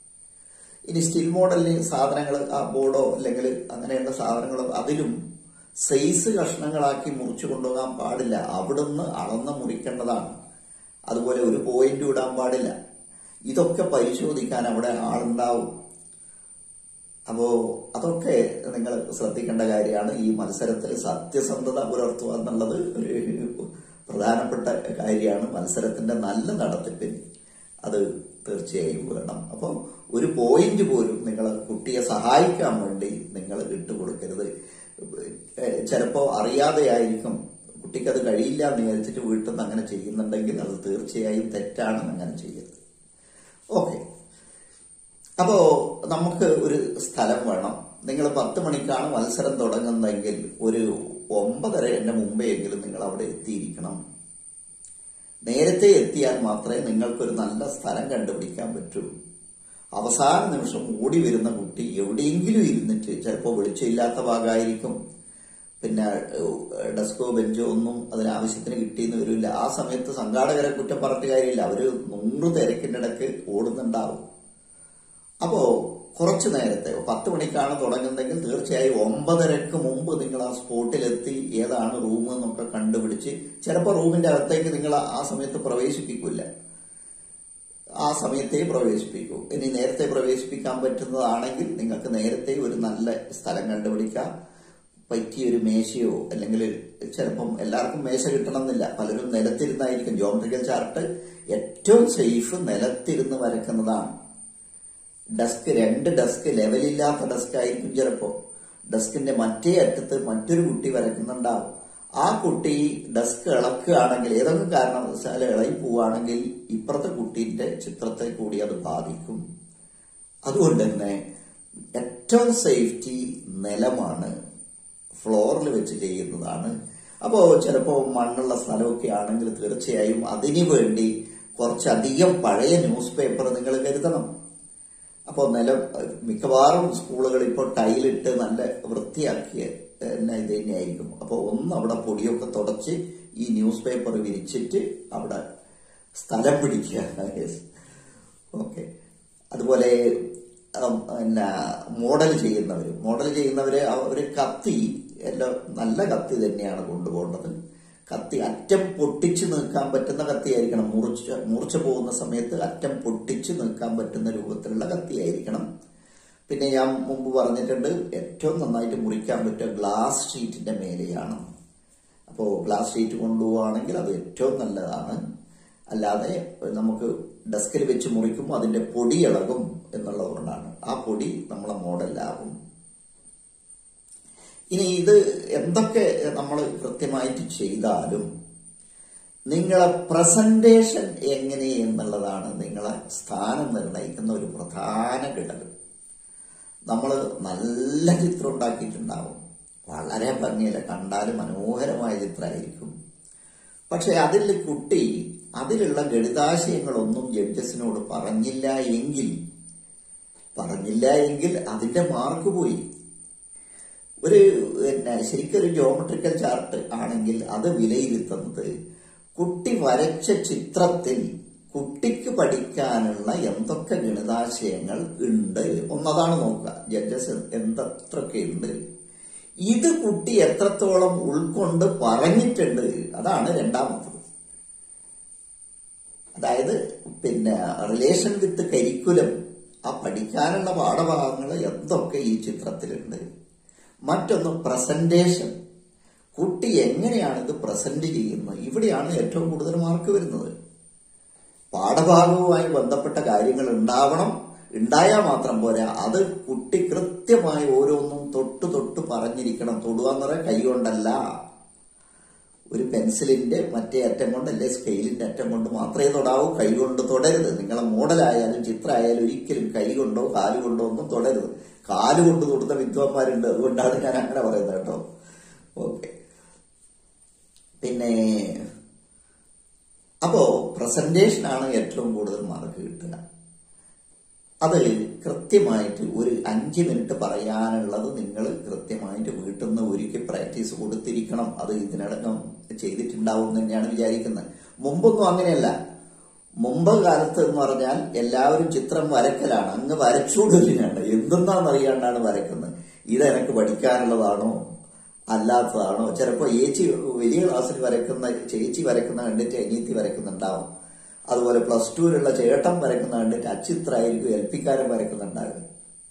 ഇനി സ്റ്റിൽ മോഡലിന് സാധനങ്ങൾ ആ ബോർഡോ അല്ലെങ്കിൽ അങ്ങനെയുള്ള സാധനങ്ങളോ അതിലും സൈസ് കഷ്ണങ്ങളാക്കി മുറിച്ചു കൊണ്ടുപോകാൻ പാടില്ല അവിടുന്ന് അളന്ന് മുറിക്കേണ്ടതാണ് അതുപോലെ ഒരു പോയിന്റ് ഇടാൻ പാടില്ല ഇതൊക്കെ പരിശോധിക്കാൻ അവിടെ ആളുണ്ടാവും അപ്പോ അതൊക്കെ നിങ്ങൾ ശ്രദ്ധിക്കേണ്ട കാര്യമാണ് ഈ മത്സരത്തിൽ സത്യസന്ധത പുലർത്തുക എന്നുള്ളത് ഒരു പ്രധാനപ്പെട്ട കാര്യമാണ് മത്സരത്തിന്റെ നല്ല നടത്തിപ്പിന് അത് തീർച്ചയായും വേണം അപ്പോൾ ഒരു പോയിന്റ് പോലും നിങ്ങൾ കുട്ടിയെ സഹായിക്കാൻ വേണ്ടി നിങ്ങൾ ഇട്ടുകൊടുക്കരുത് ചിലപ്പോൾ അറിയാതെയായിരിക്കും കുട്ടിക്കത് കഴിയില്ല എന്ന് വിചാരിച്ചിട്ട് വീട്ടിൽ നിന്ന് അങ്ങനെ ചെയ്യുന്നുണ്ടെങ്കിൽ അത് തീർച്ചയായും തെറ്റാണ് അങ്ങനെ ചെയ്യരുത് ഓക്കെ അപ്പോ നമുക്ക് ഒരു സ്ഥലം വേണം നിങ്ങൾ പത്ത് മണിക്കാണ് മത്സരം തുടങ്ങുന്നതെങ്കിൽ ഒരു ഒമ്പതര എന്റെ മുമ്പെങ്കിലും നിങ്ങൾ അവിടെ എത്തിയിരിക്കണം നേരത്തെ എത്തിയാൽ മാത്രമേ നിങ്ങൾക്കൊരു നല്ല സ്ഥലം കണ്ടുപിടിക്കാൻ പറ്റൂ അവസാന നിമിഷം ഓടി വരുന്ന കുട്ടി എവിടെയെങ്കിലും ഇരുന്നിട്ട് ചിലപ്പോൾ വെളിച്ചമില്ലാത്ത ഭാഗമായിരിക്കും പിന്നെ ഡെസ്കോ ബെഞ്ചോ ഒന്നും അതിനാവശ്യത്തിന് കിട്ടിയെന്ന് വരില്ല ആ സമയത്ത് സംഘാടകരെ കുറ്റം പറഞ്ഞിട്ട് കാര്യമില്ല അവര് നൂറ് തിരക്കിന്റെ ഇടയ്ക്ക് ഓടുന്നുണ്ടാവും അപ്പോ കുറച്ചു നേരത്തെ പത്ത് മണിക്കാണ് തുടങ്ങുന്നതെങ്കിൽ തീർച്ചയായും ഒമ്പതരക്ക് മുമ്പ് നിങ്ങൾ ആ സ്പോട്ടിലെത്തി ഏതാണ് റൂം എന്നൊക്കെ കണ്ടുപിടിച്ച് ചിലപ്പോൾ റൂമിന്റെ അകത്തേക്ക് നിങ്ങൾ ആ സമയത്ത് പ്രവേശിപ്പിക്കില്ല ആ സമയത്തേ പ്രവേശിപ്പിക്കൂ ഇനി നേരത്തെ പ്രവേശിപ്പിക്കാൻ പറ്റുന്നതാണെങ്കിൽ നിങ്ങൾക്ക് നേരത്തെ ഒരു നല്ല സ്ഥലം കണ്ടുപിടിക്കാം പറ്റിയൊരു മേശയോ അല്ലെങ്കിൽ ചിലപ്പം എല്ലാവർക്കും മേശ കിട്ടണമെന്നില്ല പലരും നിലത്തിരുന്നായിരിക്കും ജോമെട്രിക്കൽ ചാർട്ട് ഏറ്റവും സേഫ് നിലത്തിരുന്ന് വരക്കുന്നതാണ് ഡെസ്ക് രണ്ട് ഡെസ്ക് ലെവലില്ലാത്ത ഡെസ്ക് ആയിരിക്കും ചിലപ്പോ ഡെസ്കിന്റെ മറ്റേ അറ്റത്ത് മറ്റൊരു കുട്ടി വരക്കുന്നുണ്ടാവും ആ കുട്ടി ഡെസ്ക് ഇളക്കുകയാണെങ്കിൽ ഏതെങ്കിലും കാരണവശാൽ ഇളകി പോവുകയാണെങ്കിൽ ഇപ്പുറത്തെ കുട്ടീന്റെ ചിത്രത്തെ കൂടി അത് ബാധിക്കും അതുകൊണ്ട് തന്നെ ഏറ്റവും സേഫ്റ്റി നിലമാണ് ഫ്ലോറിൽ വെച്ച് ചെയ്യുന്നതാണ് അപ്പോൾ ചിലപ്പോൾ മണ്ണുള്ള സ്ഥലമൊക്കെ ആണെങ്കിൽ തീർച്ചയായും അതിനു വേണ്ടി കുറച്ചധികം പഴയ ന്യൂസ് പേപ്പർ നിങ്ങൾ കരുതണം അപ്പോൾ നില മിക്കവാറും സ്കൂളുകൾ ഇപ്പോൾ ടൈലിട്ട് നല്ല വൃത്തിയാക്കിയ തന്നെ ഇത് തന്നെയായിരിക്കും അപ്പോൾ ഒന്ന് അവിടെ പൊടിയൊക്കെ തുടച്ച് ഈ ന്യൂസ് പേപ്പർ വിരിച്ചിട്ട് അവിടെ സ്ഥലം പിടിക്കുക ഓക്കെ അതുപോലെ പിന്നെ മോഡൽ ചെയ്യുന്നവർ മോഡൽ ചെയ്യുന്നവര് ഒരു കത്തി എല്ലാം നല്ല കത്തി തന്നെയാണ് കൊണ്ടുപോകേണ്ടത് കത്തി അറ്റം പൊട്ടിച്ച് നിൽക്കാൻ പറ്റുന്ന കത്തിയായിരിക്കണം മുറിച്ച് മുറിച്ച പോകുന്ന സമയത്ത് അറ്റം പൊട്ടിച്ച് നിൽക്കാൻ പറ്റുന്ന രൂപത്തിലുള്ള കത്തിയായിരിക്കണം പിന്നെ ഞാൻ മുമ്പ് പറഞ്ഞിട്ടുണ്ട് ഏറ്റവും നന്നായിട്ട് മുറിക്കാൻ പറ്റുക ഗ്ലാസ് ഷീറ്റിന്റെ മേലെയാണ് അപ്പോൾ ഗ്ലാസ് ഷീറ്റ് കൊണ്ടുപോവുകയാണെങ്കിൽ അത് ഏറ്റവും നല്ലതാണ് അല്ലാതെ നമുക്ക് ഡെസ്കിൽ വെച്ച് മുറിക്കുമ്പോൾ അതിന്റെ പൊടി ഇളകും എന്നുള്ളതുകൊണ്ടാണ് ആ പൊടി നമ്മളെ മോഡലാകും ഇനി ഇത് എന്തൊക്കെ നമ്മൾ കൃത്യമായിട്ട് ചെയ്താലും നിങ്ങളെ പ്രസന്റേഷൻ എങ്ങനെ എന്നുള്ളതാണ് നിങ്ങളെ സ്ഥാനം നിർണ്ണയിക്കുന്ന ഒരു പ്രധാന ഘടകം നമ്മൾ നല്ല ചിത്രം ഉണ്ടാക്കിയിട്ടുണ്ടാവും വളരെ ഭംഗിയില്ല കണ്ടാൽ മനോഹരമായ ചിത്രമായിരിക്കും പക്ഷെ അതിൽ കുട്ടി അതിലുള്ള ഗണിതാശയങ്ങളൊന്നും ജഡ്ജസിനോട് പറഞ്ഞില്ല എങ്കിൽ പറഞ്ഞില്ല എങ്കിൽ അതിന്റെ മാർക്ക് പോയി ഒരു പിന്നെ ശരിക്കൊരു ജോമെട്രിക്കൽ ചാർട്ട് ആണെങ്കിൽ അത് വിലയിരുത്തുന്നത് കുട്ടി വരച്ച ചിത്രത്തിൽ കുട്ടിക്ക് പഠിക്കാനുള്ള എന്തൊക്കെ ഗണിതാശയങ്ങൾ ഉണ്ട് ഒന്നതാണ് നോക്കുക ജഡ്ജസ് എന്തൊക്കെ ഉണ്ട് ഇത് കുട്ടി എത്രത്തോളം ഉൾക്കൊണ്ട് പറഞ്ഞിട്ടുണ്ട് അതാണ് രണ്ടാമത്തത് അതായത് പിന്നെ റിലേഷൻ വിത്ത് കരിക്കുലം ആ പഠിക്കാനുള്ള പാഠഭാഗങ്ങൾ എന്തൊക്കെ ഈ ചിത്രത്തിലുണ്ട് മറ്റൊന്ന് പ്രസന്റേഷൻ കുട്ടി എങ്ങനെയാണ് ഇത് പ്രസന്റ് ചെയ്യുന്നത് ഇവിടെയാണ് ഏറ്റവും കൂടുതൽ മാർക്ക് വരുന്നത് പാഠഭാഗവുമായി ബന്ധപ്പെട്ട കാര്യങ്ങൾ ഉണ്ടാവണം ഉണ്ടായാൽ മാത്രം പോരാ അത് കുട്ടി കൃത്യമായി ഓരോന്നും തൊട്ട് തൊട്ട് പറഞ്ഞിരിക്കണം തൊടുക എന്ന് കൈ കൊണ്ടല്ല ഒരു പെൻസിലിന്റെ മറ്റേ അറ്റം കൊണ്ട് അല്ലെ സ്കെയിലിന്റെ അറ്റം കൊണ്ട് മാത്രമേ തൊടാവൂ കൈ കൊണ്ട് തൊടരുത് നിങ്ങളെ മോഡലായാലും ചിത്രമായാലും ഒരിക്കലും കൈ കൊണ്ടോ കാല് കൊണ്ടോ ഒന്നും തൊടരുത് കാല് കൊണ്ട് തൊടുന്ന വിദ്വാന്മാരുണ്ട് അതുകൊണ്ടാണ് ഞാൻ അങ്ങനെ പറയുന്നത് കേട്ടോ ഓക്കെ പിന്നെ അപ്പോ പ്രസന്റേഷനാണ് ഏറ്റവും കൂടുതൽ മാർക്ക് കിട്ടുക അത് കൃത്യമായിട്ട് ഒരു അഞ്ച് മിനിറ്റ് പറയാനുള്ളത് നിങ്ങൾ കൃത്യമായിട്ട് വീട്ടിൽ നിന്ന് ഒരുക്കി പ്രാക്ടീസ് കൊടുത്തിരിക്കണം അത് ഇതിനടക്കം ചെയ്തിട്ടുണ്ടാവും എന്ന് തന്നെയാണ് വിചാരിക്കുന്നത് മുമ്പൊന്നും അങ്ങനെയല്ല മുമ്പ് കാലത്ത് എന്ന് പറഞ്ഞാൽ എല്ലാവരും ചിത്രം വരക്കലാണ് അങ്ങ് വരച്ചുകൊണ്ടിരിക്കുകയാണ് എന്തെന്നാണെന്ന് അറിയാണ്ടാണ് വരക്കുന്നത് ഇത് എനിക്ക് പഠിക്കാനുള്ളതാണോ അല്ലാത്തതാണോ ചിലപ്പോൾ ഏച്ചി വലിയ ക്ലാസ്സിൽ വരയ്ക്കുന്ന ചേച്ചി വരയ്ക്കുന്ന കണ്ടിട്ട് അനിയത്തി വരയ്ക്കുന്നുണ്ടാവും അതുപോലെ പ്ലസ് ടുവിലുള്ള ചേട്ടൻ വരയ്ക്കുന്ന കണ്ടിട്ട് അച്ചിത്രായിരിക്കും എൽ പിക്കാരൻ വരയ്ക്കുന്നുണ്ടാകും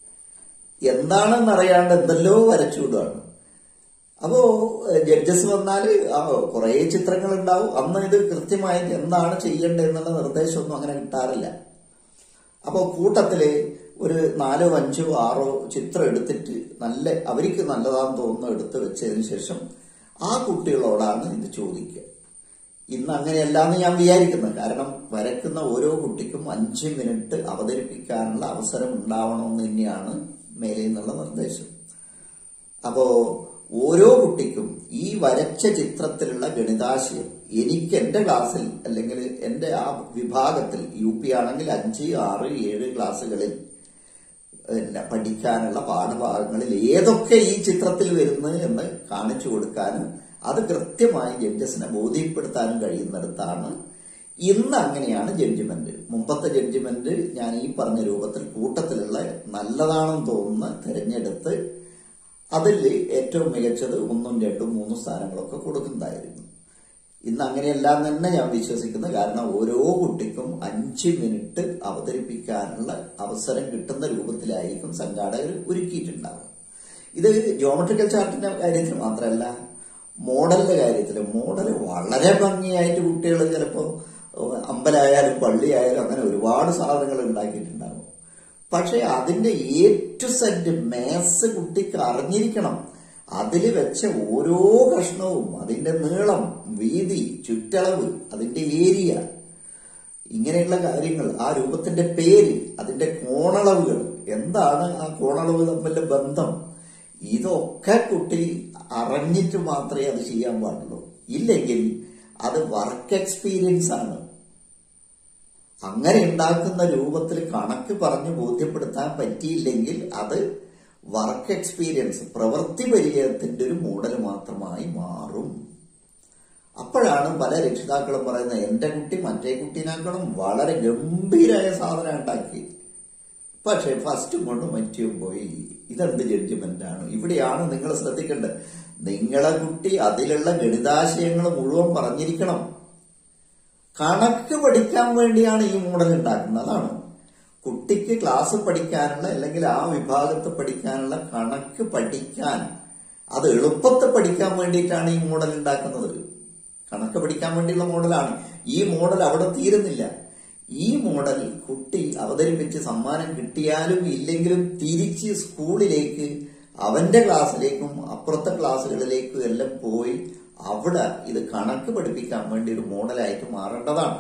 എന്താണെന്ന് അറിയാണ്ട് എന്തെല്ലോ വരച്ചുവിടുകയാണ് അപ്പോ ജഡ്ജസ് വന്നാല് കുറെ ചിത്രങ്ങൾ ഉണ്ടാവും അന്ന് ഇത് കൃത്യമായിട്ട് എന്താണ് ചെയ്യേണ്ടതെന്നുള്ള നിർദ്ദേശമൊന്നും അങ്ങനെ കിട്ടാറില്ല അപ്പോൾ കൂട്ടത്തില് ഒരു നാലോ അഞ്ചോ ആറോ ചിത്രം എടുത്തിട്ട് നല്ല അവർക്ക് നല്ലതാന്ന് തോന്നുന്ന എടുത്ത് വെച്ചതിന് ശേഷം ആ കുട്ടികളോടാണ് ഇത് ചോദിക്കുക ഇന്ന് അങ്ങനെയല്ലാന്ന് ഞാൻ വിചാരിക്കുന്നത് കാരണം വരക്കുന്ന ഓരോ കുട്ടിക്കും അഞ്ച് മിനിറ്റ് അവതരിപ്പിക്കാനുള്ള അവസരം ഉണ്ടാവണമെന്ന് തന്നെയാണ് മേലെ നിന്നുള്ള നിർദ്ദേശം അപ്പോ ഓരോ കുട്ടിക്കും ഈ വരച്ച ചിത്രത്തിലുള്ള ഗണിതാശയം എനിക്ക് എന്റെ ക്ലാസ്സിൽ അല്ലെങ്കിൽ എന്റെ ആ വിഭാഗത്തിൽ യു പി ആണെങ്കിൽ അഞ്ച് ആറ് ഏഴ് ക്ലാസ്സുകളിൽ പിന്നെ പഠിക്കാനുള്ള പാഠഭാഗങ്ങളിൽ ഏതൊക്കെ ഈ ചിത്രത്തിൽ വരുന്നു എന്ന് കാണിച്ചു കൊടുക്കാനും അത് കൃത്യമായി ജഡ്ജസിനെ ബോധ്യപ്പെടുത്താനും കഴിയുന്നിടത്താണ് ഇന്ന് അങ്ങനെയാണ് ജഡ്ജിമെന്റ് മുമ്പത്തെ ജഡ്ജിമെന്റ് ഞാൻ ഈ പറഞ്ഞ രൂപത്തിൽ കൂട്ടത്തിലുള്ള നല്ലതാണെന്ന് തോന്നുന്ന തിരഞ്ഞെടുത്ത് അതിൽ ഏറ്റവും മികച്ചത് ഒന്നും രണ്ടും മൂന്നും സ്ഥാനങ്ങളൊക്കെ കൊടുക്കുന്നതായിരുന്നു ഇന്ന് അങ്ങനെയല്ല എന്ന് തന്നെ ഞാൻ വിശ്വസിക്കുന്നു കാരണം ഓരോ കുട്ടിക്കും അഞ്ച് മിനിറ്റ് അവതരിപ്പിക്കാനുള്ള അവസരം കിട്ടുന്ന രൂപത്തിലായിരിക്കും സംഘാടകർ ഒരുക്കിയിട്ടുണ്ടാവുക ഇത് ജോമെട്രിക്കൽ ചാർട്ടിന്റെ കാര്യത്തിൽ മാത്രമല്ല മോഡലിന്റെ കാര്യത്തിൽ മോഡൽ വളരെ ഭംഗിയായിട്ട് കുട്ടികൾ ചിലപ്പോൾ അമ്പലായാലും പള്ളിയായാലും അങ്ങനെ ഒരുപാട് സാധനങ്ങൾ ഉണ്ടാക്കിയിട്ടുണ്ടാകും പക്ഷെ അതിന്റെ എ ടു സെന്റ് മാത്സ് കുട്ടിക്ക് അറിഞ്ഞിരിക്കണം അതിൽ വെച്ച ഓരോ കഷ്ണവും അതിന്റെ നീളം വീതി ചുറ്റളവ് അതിന്റെ ഏരിയ ഇങ്ങനെയുള്ള കാര്യങ്ങൾ ആ രൂപത്തിന്റെ പേര് അതിന്റെ കോണളവുകൾ എന്താണ് ആ കോണളവ് തമ്മിലെ ബന്ധം ഇതൊക്കെ കുട്ടി അറിഞ്ഞിട്ട് മാത്രമേ അത് ചെയ്യാൻ പാടുള്ളൂ ഇല്ലെങ്കിൽ അത് വർക്ക് എക്സ്പീരിയൻസ് ആണ് അങ്ങനെ ഉണ്ടാക്കുന്ന രൂപത്തിൽ കണക്ക് പറഞ്ഞ് ബോധ്യപ്പെടുത്താൻ പറ്റിയില്ലെങ്കിൽ അത് വർക്ക് എക്സ്പീരിയൻസ് പ്രവൃത്തി പരിചയത്തിന്റെ ഒരു മോഡൽ മാത്രമായി മാറും അപ്പോഴാണ് പല രക്ഷിതാക്കളും പറയുന്നത് എന്റെ കുട്ടി മറ്റേ കുട്ടീനേക്കാളും വളരെ ഗംഭീരായ സാധനം ഉണ്ടാക്കി പക്ഷെ ഫസ്റ്റും കൊണ്ട് മറ്റും പോയി ഇതെന്ത് ജഡ്ജ്മെന്റ് ആണ് ഇവിടെയാണ് നിങ്ങൾ ശ്രദ്ധിക്കേണ്ടത് നിങ്ങളെ കുട്ടി അതിലുള്ള ഗണിതാശയങ്ങൾ മുഴുവൻ പറഞ്ഞിരിക്കണം കണക്ക് പഠിക്കാൻ വേണ്ടിയാണ് ഈ മോഡൽ ഉണ്ടാക്കുന്നത് അതാണ് കുട്ടിക്ക് ക്ലാസ് പഠിക്കാനുള്ള അല്ലെങ്കിൽ ആ വിഭാഗത്ത് പഠിക്കാനുള്ള കണക്ക് പഠിക്കാൻ അത് എളുപ്പത്തിൽ പഠിക്കാൻ വേണ്ടിയിട്ടാണ് ഈ മോഡൽ ഉണ്ടാക്കുന്നത് കണക്ക് പഠിക്കാൻ വേണ്ടിയുള്ള മോഡലാണ് ഈ മോഡൽ അവിടെ തീരുന്നില്ല ഈ മോഡൽ കുട്ടി അവതരിപ്പിച്ച് സമ്മാനം കിട്ടിയാലും ഇല്ലെങ്കിലും തിരിച്ച് സ്കൂളിലേക്ക് അവന്റെ ക്ലാസ്സിലേക്കും അപ്പുറത്തെ ക്ലാസ്സുകളിലേക്കും എല്ലാം പോയി അവിടെ ഇത് കണക്ക് പഠിപ്പിക്കാൻ വേണ്ടി ഒരു മോഡലായിട്ട് മാറേണ്ടതാണ്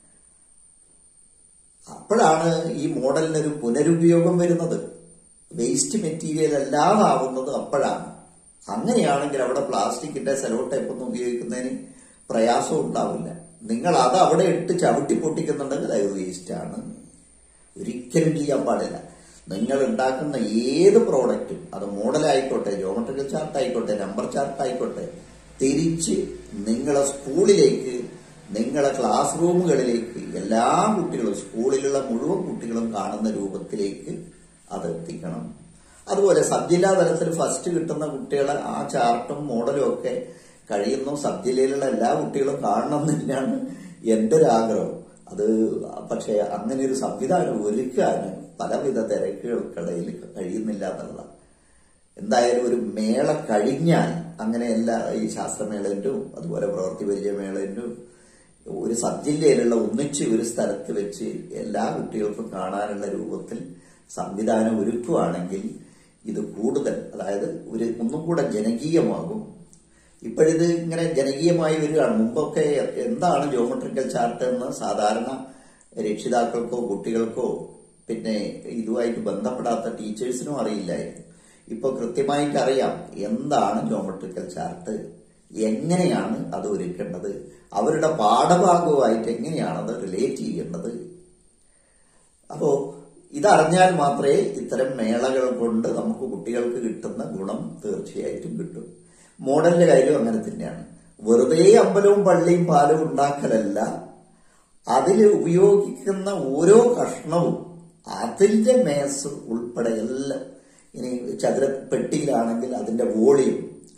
അപ്പോഴാണ് ഈ മോഡലിനൊരു പുനരുപയോഗം വരുന്നത് വേസ്റ്റ് മെറ്റീരിയൽ അല്ലാതാവുന്നത് അപ്പോഴാണ് അങ്ങനെയാണെങ്കിൽ അവിടെ പ്ലാസ്റ്റിക്കിന്റെ സെലോ ടൈപ്പ് ഒന്നും ഉപയോഗിക്കുന്നതിന് പ്രയാസം ഉണ്ടാവില്ല നിങ്ങൾ അത് അവിടെ ഇട്ട് ചവിട്ടി പൊട്ടിക്കുന്നുണ്ടെങ്കിൽ അത് വേസ്റ്റ് ആണ് ഒരിക്കലും ചെയ്യാൻ പാടില്ല നിങ്ങൾ ഉണ്ടാക്കുന്ന ഏത് പ്രോഡക്റ്റും അത് മോഡലായിക്കോട്ടെ ജോമെട്രിക്കൽ ചാർട്ട് ആയിക്കോട്ടെ നമ്പർ ചാർട്ട് ആയിക്കോട്ടെ തിരിച്ച് നിങ്ങളെ സ്കൂളിലേക്ക് നിങ്ങളെ ക്ലാസ് റൂമുകളിലേക്ക് എല്ലാ കുട്ടികളും സ്കൂളിലുള്ള മുഴുവൻ കുട്ടികളും കാണുന്ന രൂപത്തിലേക്ക് അത് എത്തിക്കണം അതുപോലെ സബ് ജില്ലാ തലത്തിൽ ഫസ്റ്റ് കിട്ടുന്ന കുട്ടികളെ ആ ചാർട്ടും മോഡലും ഒക്കെ കഴിയുന്നു സബ് ജില്ലയിലുള്ള എല്ലാ കുട്ടികളും കാണണം തന്നെയാണ് എൻ്റെ ഒരു ആഗ്രഹം അത് പക്ഷേ അങ്ങനെ ഒരു സംവിധാനം ഒരുക്കാൻ പലവിധ തിരക്കുകൾക്കിടയിൽ കഴിയുന്നില്ല എന്നുള്ളതാണ് എന്തായാലും ഒരു മേള കഴിഞ്ഞാൽ അങ്ങനെയല്ല ഈ ശാസ്ത്രമേളൻ്റെയും അതുപോലെ പ്രവൃത്തി പരിചയമേളൻ്റെയും ഒരു സബ് ജില്ലയിലുള്ള ഒന്നിച്ച് ഒരു സ്ഥലത്ത് വെച്ച് എല്ലാ കുട്ടികൾക്കും കാണാനുള്ള രൂപത്തിൽ സംവിധാനം ഒരുക്കുകയാണെങ്കിൽ ഇത് കൂടുതൽ അതായത് ഒരു ഒന്നും കൂടെ ജനകീയമാകും ഇപ്പോഴിത് ഇങ്ങനെ ജനകീയമായി വരികയാണ് മുമ്പൊക്കെ എന്താണ് ജോമെട്രിക്കൽ ചാർട്ട് എന്ന് സാധാരണ രക്ഷിതാക്കൾക്കോ കുട്ടികൾക്കോ പിന്നെ ഇതുമായിട്ട് ബന്ധപ്പെടാത്ത ടീച്ചേഴ്സിനും അറിയില്ലായിരുന്നു ഇപ്പൊ കൃത്യമായിട്ട് അറിയാം എന്താണ് ജോമെട്രിക്കൽ ചാർട്ട് എങ്ങനെയാണ് അത് ഒരുക്കേണ്ടത് അവരുടെ പാഠഭാഗവുമായിട്ട് എങ്ങനെയാണ് അത് റിലേറ്റ് ചെയ്യേണ്ടത് അപ്പോ ഇതറിഞ്ഞാൽ മാത്രമേ ഇത്തരം മേളകൾ കൊണ്ട് നമുക്ക് കുട്ടികൾക്ക് കിട്ടുന്ന ഗുണം തീർച്ചയായിട്ടും കിട്ടും മോഡലിന്റെ കാര്യം അങ്ങനെ തന്നെയാണ് വെറുതെ അമ്പലവും പള്ളിയും പാലും ഉണ്ടാക്കലല്ല അതിൽ ഉപയോഗിക്കുന്ന ഓരോ കഷ്ണവും അതിന്റെ മേസ് ഉൾപ്പെടെ എല്ലാം ഇനി ചതുരപ്പെട്ടിയിലാണെങ്കിൽ അതിന്റെ വോളിയം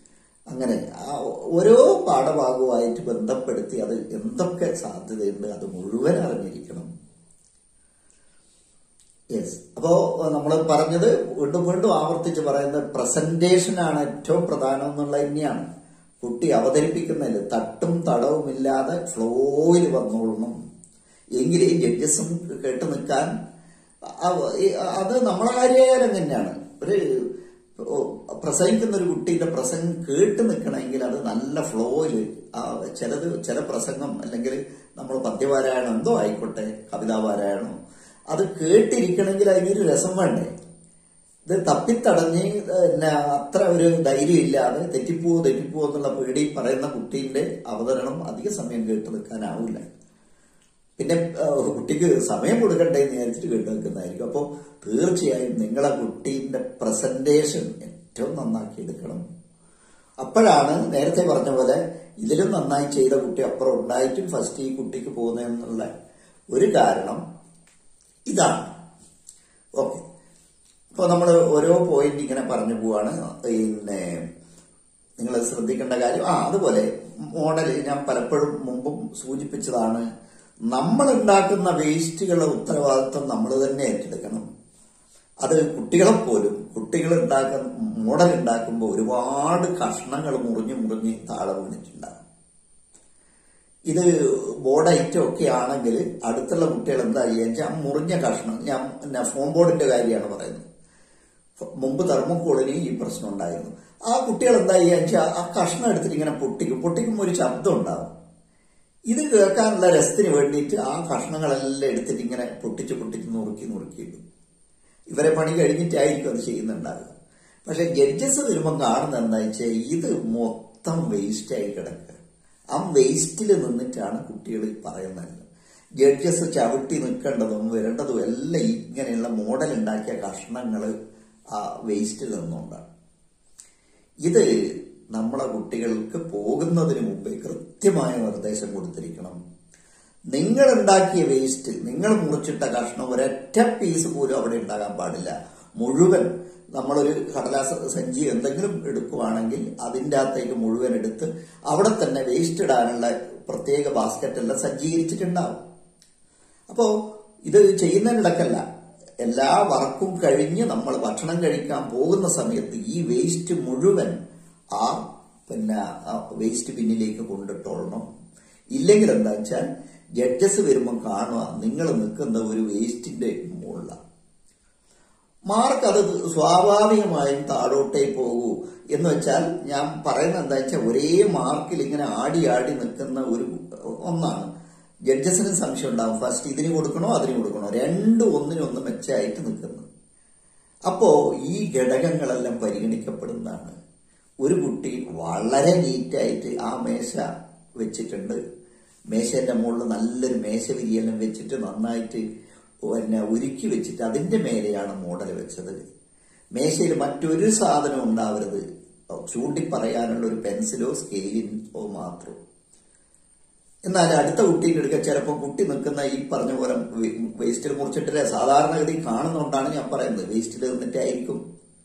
അങ്ങനെ ആ ഓരോ പാഠഭാഗവുമായിട്ട് ബന്ധപ്പെടുത്തി അത് എന്തൊക്കെ സാധ്യതയുണ്ട് അത് മുഴുവൻ അറിഞ്ഞിരിക്കണം യെസ് അപ്പോ നമ്മൾ പറഞ്ഞത് വീണ്ടും വീണ്ടും ആവർത്തിച്ച് പറയുന്നത് പ്രസന്റേഷൻ ആണ് ഏറ്റവും പ്രധാനം എന്നുള്ളത് തന്നെയാണ് കുട്ടി അവതരിപ്പിക്കുന്നതിൽ തട്ടും തടവും ഇല്ലാതെ ഫ്ലോയിൽ വന്നോളണം എങ്കിലേ ജഡ്ജസും കേട്ട് നിൽക്കാൻ അവ- ഈ- അത് നമ്മളെ കാര്യമായാലും തന്നെയാണ് ഒരു ഓ, പ്രസംഗിക്കുന്ന ഒരു കുട്ടിയുടെ പ്രസംഗം കേട്ട് നിൽക്കണമെങ്കിൽ അത് നല്ല ഫ്ലോയിൽ ചിലത് ചില പ്രസംഗം അല്ലെങ്കിൽ നമ്മൾ പദ്യപാരായണം എന്തോ ആയിക്കോട്ടെ കവിതാപാരായണോ അത് കേട്ടിരിക്കണമെങ്കിൽ അതിനൊരു രസം വേണ്ടേ ഇത് തപ്പിത്തടഞ്ഞ് പിന്നെ അത്ര ഒരു ധൈര്യം ഇല്ലാതെ തെറ്റിപ്പോവോ തെറ്റിപ്പോവോ എന്നുള്ള പേടി പറയുന്ന കുട്ടീന്റെ അവതരണം അധിക സമയം കേട്ട് നിൽക്കാനാവില്ല പിന്നെ ആ, കുട്ടിക്ക് സമയം കൊടുക്കണ്ടേ എന്ന് വിചാരിച്ചിട്ട് കേട്ട് നിൽക്കുന്നതായിരിക്കും അപ്പോൾ തീർച്ചയായും നിങ്ങളെ കുട്ടീന്റെ പ്രസന്റേഷൻ ഏറ്റവും നന്നാക്കി എടുക്കണം അപ്പോഴാണ് നേരത്തെ പറഞ്ഞ പോലെ ഇതിലും നന്നായി ചെയ്ത കുട്ടി അപ്പുറം ഉണ്ടായിട്ടും ഫസ്റ്റ് ഈ കുട്ടിക്ക് പോകുന്നതെന്നുള്ള ഒരു കാരണം ഇതാണ് ഓക്കെ അപ്പോൾ നമ്മൾ ഓരോ പോയിന്റ് ഇങ്ങനെ പറഞ്ഞു പോവാണ് പിന്നെ നിങ്ങൾ ശ്രദ്ധിക്കേണ്ട കാര്യം ആ അതുപോലെ മോഡൽ ഞാൻ പലപ്പോഴും മുമ്പും സൂചിപ്പിച്ചതാണ് നമ്മൾ ഉണ്ടാക്കുന്ന വേസ്റ്റുകളുടെ ഉത്തരവാദിത്വം നമ്മൾ തന്നെ ഏറ്റെടുക്കണം അത് കുട്ടികളെ പോലും കുട്ടികൾ ഉണ്ടാക്കുന്ന മോഡൽ ഉണ്ടാക്കുമ്പോൾ ഒരുപാട് കഷ്ണങ്ങൾ മുറിഞ്ഞ് മുറിഞ്ഞ് താഴെ വീണിട്ടുണ്ടാകും ഇത് ബോർഡ് ഐറ്റം ഒക്കെ ആണെങ്കിൽ അടുത്തുള്ള കുട്ടികൾ എന്താ ചെയ്യുക ആ മുറിഞ്ഞ കഷ്ണം ഞാൻ പിന്നെ ഫോം ബോർഡിന്റെ കാര്യമാണ് പറയുന്നത് മുമ്പ് തെർമോക്കോളിന് ഈ പ്രശ്നം ഉണ്ടായിരുന്നു ആ കുട്ടികൾ എന്താ ചെയ്യുക വെച്ചാൽ ആ കഷ്ണം എടുത്തിട്ട് ഇങ്ങനെ പൊട്ടിക്കും പൊട്ടിക്കുമ്പോൾ ഒരു ശബ്ദം ഉണ്ടാവും ഇത് കേൾക്കാനുള്ള രസത്തിന് വേണ്ടിയിട്ട് ആ കഷ്ണങ്ങളെല്ലാം എടുത്തിട്ട് ഇങ്ങനെ പൊട്ടിച്ച് പൊട്ടിച്ച് നുറുക്കി നുറുക്കിയിടും ഇവരെ പണി കഴിഞ്ഞിട്ടായിരിക്കും അത് ചെയ്യുന്നുണ്ടാകുക പക്ഷെ ജഡ്ജസ് വരുമ്പോൾ കാണുന്നത് എന്താ വെച്ചാൽ ഇത് മൊത്തം വേസ്റ്റായി കിടക്കുക ആ വേസ്റ്റിൽ നിന്നിട്ടാണ് കുട്ടികൾ ഈ പറയുന്നത് ജഡ്ജസ് ചവിട്ടി നിൽക്കേണ്ടതും വരേണ്ടതും എല്ലാം ഇങ്ങനെയുള്ള മോഡൽ ഉണ്ടാക്കിയ കഷ്ണങ്ങൾ ആ വേസ്റ്റിൽ നിന്നുകൊണ്ടാണ് ഇത് നമ്മളെ കുട്ടികൾക്ക് പോകുന്നതിന് മുമ്പേ കൃത്യമായ നിർദ്ദേശം കൊടുത്തിരിക്കണം നിങ്ങൾ ഉണ്ടാക്കിയ വേസ്റ്റ് നിങ്ങൾ മുറിച്ചിട്ട കഷ്ണം ഒരൊറ്റ പീസ് പോലും അവിടെ ഉണ്ടാകാൻ പാടില്ല മുഴുവൻ നമ്മളൊരു കടലാസ സഞ്ചി എന്തെങ്കിലും എടുക്കുവാണെങ്കിൽ അതിൻ്റെ അകത്തേക്ക് മുഴുവൻ എടുത്ത് അവിടെ തന്നെ വേസ്റ്റ് ഇടാനുള്ള പ്രത്യേക ബാസ്ക്കറ്റ് എല്ലാം സജ്ജീകരിച്ചിട്ടുണ്ടാവും അപ്പോ ഇത് ചെയ്യുന്നതിനിടക്കല്ല എല്ലാ വർക്കും കഴിഞ്ഞ് നമ്മൾ ഭക്ഷണം കഴിക്കാൻ പോകുന്ന സമയത്ത് ഈ വേസ്റ്റ് മുഴുവൻ ആ പിന്നെ ആ വേസ്റ്റ് ബിന്നിലേക്ക് കൊണ്ടിട്ടോളണം ഇല്ലെങ്കിൽ എന്താ വെച്ചാൽ ജഡ്ജസ് വരുമ്പോൾ കാണുക നിങ്ങൾ നിൽക്കുന്ന ഒരു വേസ്റ്റിന്റെ മുകളിലാണ് മാർക്ക് അത് സ്വാഭാവികമായും താഴോട്ടേ പോകൂ എന്ന് വെച്ചാൽ ഞാൻ പറയുന്നത് എന്താ വെച്ചാൽ ഒരേ മാർക്കിൽ ഇങ്ങനെ ആടി ആടി നിൽക്കുന്ന ഒരു ഒന്നാണ് ജഡ്ജസിന് സംശയം ഉണ്ടാവും ഫസ്റ്റ് ഇതിന് കൊടുക്കണോ അതിന് കൊടുക്കണോ രണ്ടും ഒന്നിനൊന്ന് മെച്ചമായിട്ട് നിൽക്കുന്നു അപ്പോ ഈ ഘടകങ്ങളെല്ലാം പരിഗണിക്കപ്പെടുന്നതാണ് ഒരു കുട്ടി വളരെ നീറ്റായിട്ട് ആ മേശ വെച്ചിട്ടുണ്ട് മേശന്റെ മുകളിൽ നല്ലൊരു മേശ വിരിയെല്ലാം വെച്ചിട്ട് നന്നായിട്ട് പിന്നെ ഉരുക്കി വെച്ചിട്ട് അതിന്റെ മേലെയാണ് മോഡൽ വെച്ചത് മേശയിൽ മറ്റൊരു സാധനം ഉണ്ടാവരുത് ചൂണ്ടി പറയാനുള്ള ഒരു പെൻസിലോ സ്കെയിലിനോ മാത്രം എന്നാൽ അടുത്ത കുട്ടീൻ്റെ അടുക്ക ചിലപ്പോൾ കുട്ടി നിൽക്കുന്ന ഈ പറഞ്ഞ പോലെ വേസ്റ്റിൽ മുറിച്ചിട്ടില്ല സാധാരണഗതി കാണുന്നതുകൊണ്ടാണ് ഞാൻ പറയുന്നത് വേസ്റ്റിൽ നിന്നിട്ടായിരിക്കും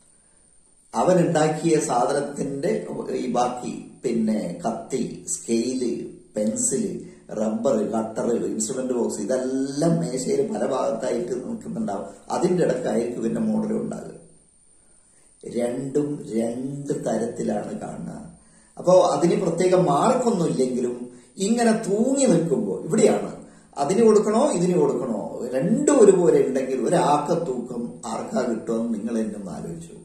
അവൻ ഉണ്ടാക്കിയ സാധനത്തിന്റെ ഈ ബാക്കി പിന്നെ കത്തി scale pencil rubber cutter instrument box ഇതെല്ലാം മേശയിൽ പല ഭാഗത്തായിട്ട് നിൽക്കുന്നുണ്ടാവും അതിന്റെ ഇടക്കായിരിക്കും ഇവന്റെ മോഡൽ ഉണ്ടാകുക രണ്ടും രണ്ട് തരത്തിലാണ് കാണുക അപ്പോൾ അതിന് പ്രത്യേക മാർക്കൊന്നും ഇല്ലെങ്കിലും ഇങ്ങനെ തൂങ്ങി നിൽക്കുമ്പോൾ ഇവിടെയാണ് അതിന് കൊടുക്കണോ ഇതിന് കൊടുക്കണോ രണ്ടും ഒരുപോലെ ഉണ്ടെങ്കിൽ ഒരാക്ക തൂക്കം ആർക്കാ കിട്ടുമെന്ന് നിങ്ങൾ എന്നെ ഒന്ന് ആലോചിച്ചു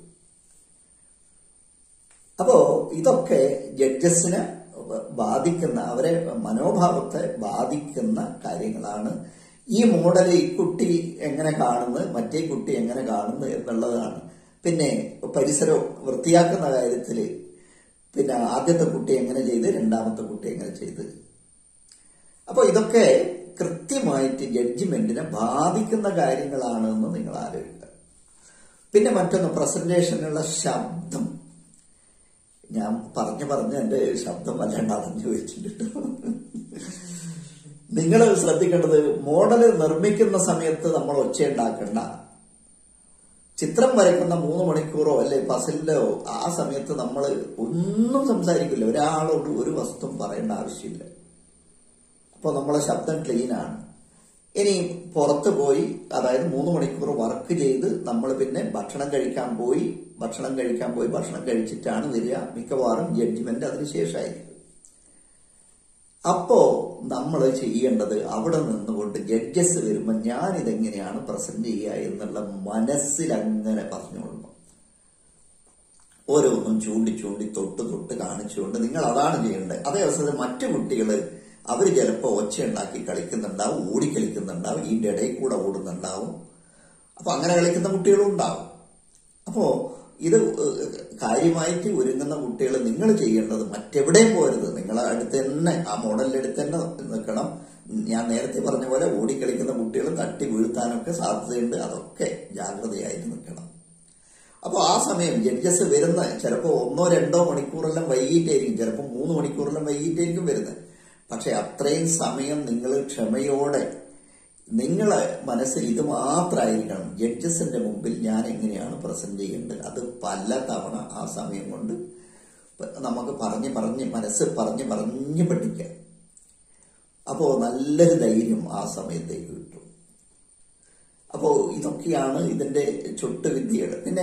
അപ്പോ ഇതൊക്കെ ജഡ്ജസിനെ ബാധിക്കുന്ന അവരെ മനോഭാവത്തെ ബാധിക്കുന്ന കാര്യങ്ങളാണ് ഈ മോഡൽ ഈ കുട്ടി എങ്ങനെ കാണുന്നു മറ്റേ കുട്ടി എങ്ങനെ കാണുന്നു എന്നുള്ളതാണ് പിന്നെ പരിസരം വൃത്തിയാക്കുന്ന കാര്യത്തിൽ പിന്നെ ആദ്യത്തെ കുട്ടി എങ്ങനെ ചെയ്ത് രണ്ടാമത്തെ കുട്ടി എങ്ങനെ ചെയ്ത് അപ്പോൾ ഇതൊക്കെ കൃത്യമായിട്ട് ജഡ്ജിമെന്റിനെ ബാധിക്കുന്ന കാര്യങ്ങളാണെന്ന് നിങ്ങൾ ആലോചിക്കുക പിന്നെ മറ്റൊന്ന് പ്രസന്റേഷനുള്ള ശബ്ദം ഞാൻ പറഞ്ഞു പറഞ്ഞ് എന്റെ ശബ്ദം വല്ലാണ്ട് അടഞ്ഞു വെച്ചിട്ടുണ്ട് നിങ്ങൾ ശ്രദ്ധിക്കേണ്ടത് മോഡൽ നിർമ്മിക്കുന്ന സമയത്ത് നമ്മൾ ഒച്ച ഉണ്ടാക്കണ്ട ചിത്രം വരയ്ക്കുന്ന മൂന്ന് മണിക്കൂറോ അല്ലെ പസിലോ ആ സമയത്ത് നമ്മൾ ഒന്നും സംസാരിക്കില്ല ഒരാളോട് ഒരു വസ്തുവും പറയേണ്ട ആവശ്യമില്ല അപ്പോൾ നമ്മളെ ശബ്ദം ക്ലീൻ ആണ് ഇനി പുറത്ത് പോയി അതായത് മൂന്ന് മണിക്കൂർ വർക്ക് ചെയ്ത് നമ്മൾ പിന്നെ ഭക്ഷണം കഴിക്കാൻ പോയി ഭക്ഷണം കഴിക്കാൻ പോയി ഭക്ഷണം കഴിച്ചിട്ടാണ് വരിക മിക്കവാറും ജഡ്ജ്മെന്റ് അതിനുശേഷമായിരിക്കും അപ്പോ നമ്മൾ ചെയ്യേണ്ടത് അവിടെ നിന്നുകൊണ്ട് ജഡ്ജസ് വരുമ്പോൾ ഞാൻ ഇതെങ്ങനെയാണ് പ്രസന്റ് ചെയ്യുക എന്നുള്ള മനസ്സിൽ അങ്ങനെ പറഞ്ഞുകൊള്ളണം ഓരോന്നും ചൂണ്ടി ചൂണ്ടി തൊട്ട് തൊട്ട് കാണിച്ചുകൊണ്ട് നിങ്ങൾ അതാണ് ചെയ്യേണ്ടത് അതേ അവസരത്തിൽ മറ്റു കുട്ടികൾ അവർ ചിലപ്പോൾ ഒച്ച ഉണ്ടാക്കി കളിക്കുന്നുണ്ടാവും ഓടിക്കളിക്കുന്നുണ്ടാവും ഇതിൻ്റെ ഇടയിൽ കൂടെ ഓടുന്നുണ്ടാവും അപ്പൊ അങ്ങനെ കളിക്കുന്ന കുട്ടികളും ഉണ്ടാവും അപ്പോ ഇത് കാര്യമായിട്ട് ഒരുങ്ങുന്ന കുട്ടികൾ നിങ്ങൾ ചെയ്യേണ്ടത് മറ്റെവിടെയും പോരുത് നിങ്ങളെ അടുത്ത് തന്നെ ആ മോഡലിന്റെ അടുത്ത് തന്നെ നിൽക്കണം ഞാൻ നേരത്തെ പറഞ്ഞ പോലെ ഓടിക്കളിക്കുന്ന കുട്ടികൾ തട്ടി വീഴ്ത്താനൊക്കെ സാധ്യതയുണ്ട് അതൊക്കെ ജാഗ്രതയായിട്ട് നിൽക്കണം അപ്പോൾ ആ സമയം ജഡ്ജസ് വരുന്ന ചിലപ്പോൾ ഒന്നോ രണ്ടോ മണിക്കൂറെല്ലാം വൈകിട്ടായിരിക്കും ചിലപ്പോൾ മൂന്ന് മണിക്കൂറെല്ലാം വൈകിട്ടായിരിക്കും വരുന്നത് പക്ഷെ അത്രയും സമയം നിങ്ങൾ ക്ഷമയോടെ നിങ്ങളെ മനസ്സിൽ ഇത് മാത്രമായിരിക്കണം ജഡ്ജസിന്റെ മുമ്പിൽ ഞാൻ എങ്ങനെയാണ് പ്രസന്റ് ചെയ്യേണ്ടത് അത് പല തവണ ആ സമയം കൊണ്ട് നമുക്ക് പറഞ്ഞ് പറഞ്ഞ് മനസ്സ് പറഞ്ഞ് പറഞ്ഞ് പഠിക്കാം അപ്പോൾ നല്ലൊരു ധൈര്യം ആ സമയത്തേക്ക് കിട്ടും അപ്പോൾ ഇതൊക്കെയാണ് ഇതിന്റെ ചുട്ടുവിദ്യകൾ പിന്നെ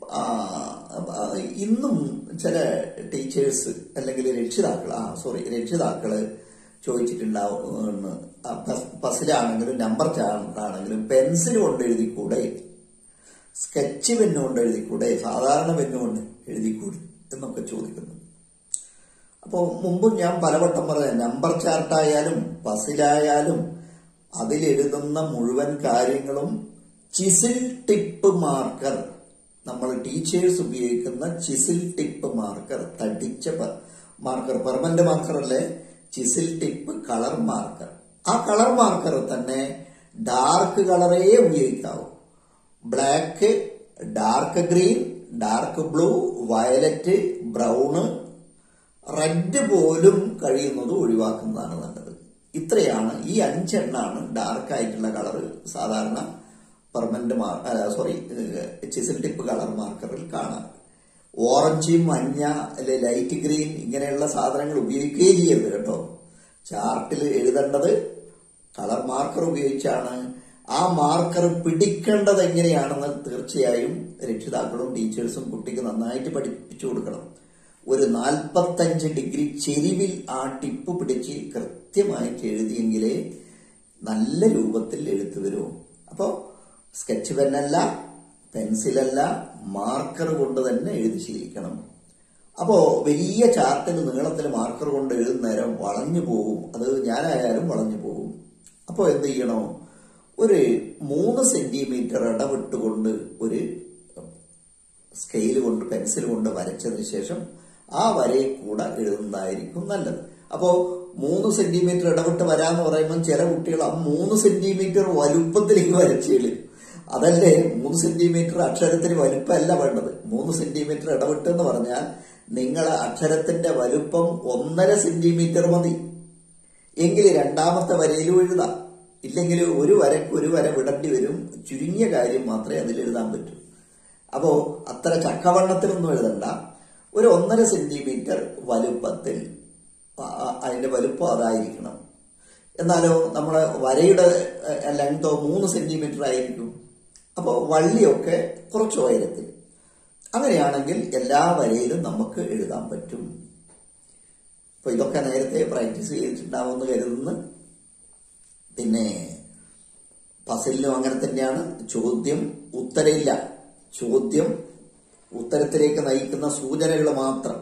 ഇന്നും ചില ടീച്ചേഴ്സ് അല്ലെങ്കിൽ രക്ഷിതാക്കൾ ആ സോറി രക്ഷിതാക്കള് ചോദിച്ചിട്ടുണ്ടാവും പസിലാണെങ്കിലും നമ്പർ ചാർട്ടാണെങ്കിലും പെൻസിൽ കൊണ്ട് എഴുതിക്കൂടെ സ്കെച്ച് പെന്ന് കൊണ്ട് എഴുതിക്കൂടെ സാധാരണ പെന്ന് കൊണ്ട് എഴുതിക്കൂടെ എന്നൊക്കെ ചോദിക്കുന്നു അപ്പോൾ മുമ്പും ഞാൻ പലവട്ടം പറഞ്ഞ നമ്പർ ചാർട്ടായാലും പസിലായാലും അതിലെഴുതുന്ന മുഴുവൻ കാര്യങ്ങളും ചിസിൽ ടിപ്പ് മാർക്കർ നമ്മൾ ടീച്ചേഴ്സ് ഉപയോഗിക്കുന്ന ചിസിൽ ടിപ്പ് മാർക്കർ തടിച്ച മാർക്കർ പെർമനന്റ് മാർക്കർ അല്ലേ ചിസിൽ ടിപ്പ് കളർ മാർക്കർ ആ കളർ മാർക്കർ തന്നെ ഡാർക്ക് കളറേ ഉപയോഗിക്കാവൂ black dark green dark blue violet brown red പോലും കഴിയുന്നത് ഒഴിവാക്കുന്നതാണ് നല്ലത് ഇത്രയാണ് ഈ അഞ്ചെണ്ണാണ് ഡാർക്ക് ആയിട്ടുള്ള കളർ സാധാരണ permanent sorry chisel tip colour മാർക്കറിൽ കാണാം ഓറഞ്ച് മഞ്ഞ അല്ലെ ലൈറ്റ് ഗ്രീൻ ഇങ്ങനെയുള്ള സാധനങ്ങൾ ഉപയോഗിക്കുകയും ചെയ്യരുത് കേട്ടോ ചാർട്ടിൽ എഴുതേണ്ടത് കളർ മാർക്കർ ഉപയോഗിച്ചാണ് ആ മാർക്കർ പിടിക്കേണ്ടത് എങ്ങനെയാണെന്ന് തീർച്ചയായും രക്ഷിതാക്കളും ടീച്ചേഴ്സും കുട്ടിക്ക് നന്നായിട്ട് പഠിപ്പിച്ചു കൊടുക്കണം ഒരു നാൽപ്പത്തഞ്ച് ഡിഗ്രി ചെരിവിൽ ആ ടിപ്പ് പിടിച്ച് കൃത്യമായിട്ട് എഴുതിയെങ്കിലേ നല്ല രൂപത്തിൽ എഴുത്തു വരൂ അപ്പോൾ സ്കെച്ച് പെന്നല്ല പെൻസിലല്ല മാർക്കർ കൊണ്ട് തന്നെ എഴുതി ശീലിക്കണം അപ്പോ വലിയ ചാർട്ടിൽ നീളത്തിൽ മാർക്കർ കൊണ്ട് എഴുതുന്ന നേരം വളഞ്ഞു പോകും അത് ഞാനായാലും വളഞ്ഞു പോകും അപ്പോൾ എന്ത് ചെയ്യണോ ഒരു മൂന്ന് സെന്റിമീറ്റർ ഇടവിട്ടുകൊണ്ട് ഒരു സ്കെയിൽ കൊണ്ട് പെൻസിൽ കൊണ്ട് വരച്ചതിന് ശേഷം ആ വരയിൽ കൂടെ എഴുതുന്നതായിരിക്കും നല്ലത് അപ്പോ മൂന്ന് സെന്റിമീറ്റർ ഇടവിട്ട് വരാന്ന് പറയുമ്പോൾ ചില കുട്ടികൾ ആ മൂന്ന് സെന്റിമീറ്റർ വലുപ്പത്തിലേക്ക് വരച്ചേളി അതല്ലേ മൂന്ന് സെന്റിമീറ്റർ അക്ഷരത്തിന് വലുപ്പമല്ല വേണ്ടത് മൂന്ന് സെന്റിമീറ്റർ ഇടവിട്ട് എന്ന് പറഞ്ഞാൽ നിങ്ങളെ അക്ഷരത്തിന്റെ വലുപ്പം ഒന്നര സെന്റിമീറ്റർ മതി എങ്കിൽ രണ്ടാമത്തെ വരയിലും എഴുതാം ഇല്ലെങ്കിൽ ഒരു വരക്ക് ഒരു വര വിടേണ്ടി വരും ചുരുങ്ങിയ കാര്യം മാത്രമേ അതിൽ എഴുതാൻ പറ്റൂ അപ്പോ അത്ര ചക്കവണ്ണത്തിലൊന്നും എഴുതണ്ട ഒരു ഒന്നര സെന്റിമീറ്റർ വലുപ്പത്തിൽ അതിന്റെ വലുപ്പം അതായിരിക്കണം എന്നാലോ നമ്മളെ വരയുടെ ലെങ്തോ മൂന്ന് സെന്റിമീറ്റർ ആയിരിക്കും അപ്പോൾ വള്ളിയൊക്കെ കുറച്ച് ഉയരത്തിൽ അങ്ങനെയാണെങ്കിൽ എല്ലാ വരയിലും നമുക്ക് എഴുതാൻ പറ്റും അപ്പൊ ഇതൊക്കെ നേരത്തെ പ്രാക്ടീസ് ചെയ്തിട്ടുണ്ടാവുമെന്ന് കരുതുന്നു പിന്നെ പസിലിനും അങ്ങനെ തന്നെയാണ് ചോദ്യം ഉത്തരയില്ല ചോദ്യം ഉത്തരത്തിലേക്ക് നയിക്കുന്ന സൂചനകൾ മാത്രം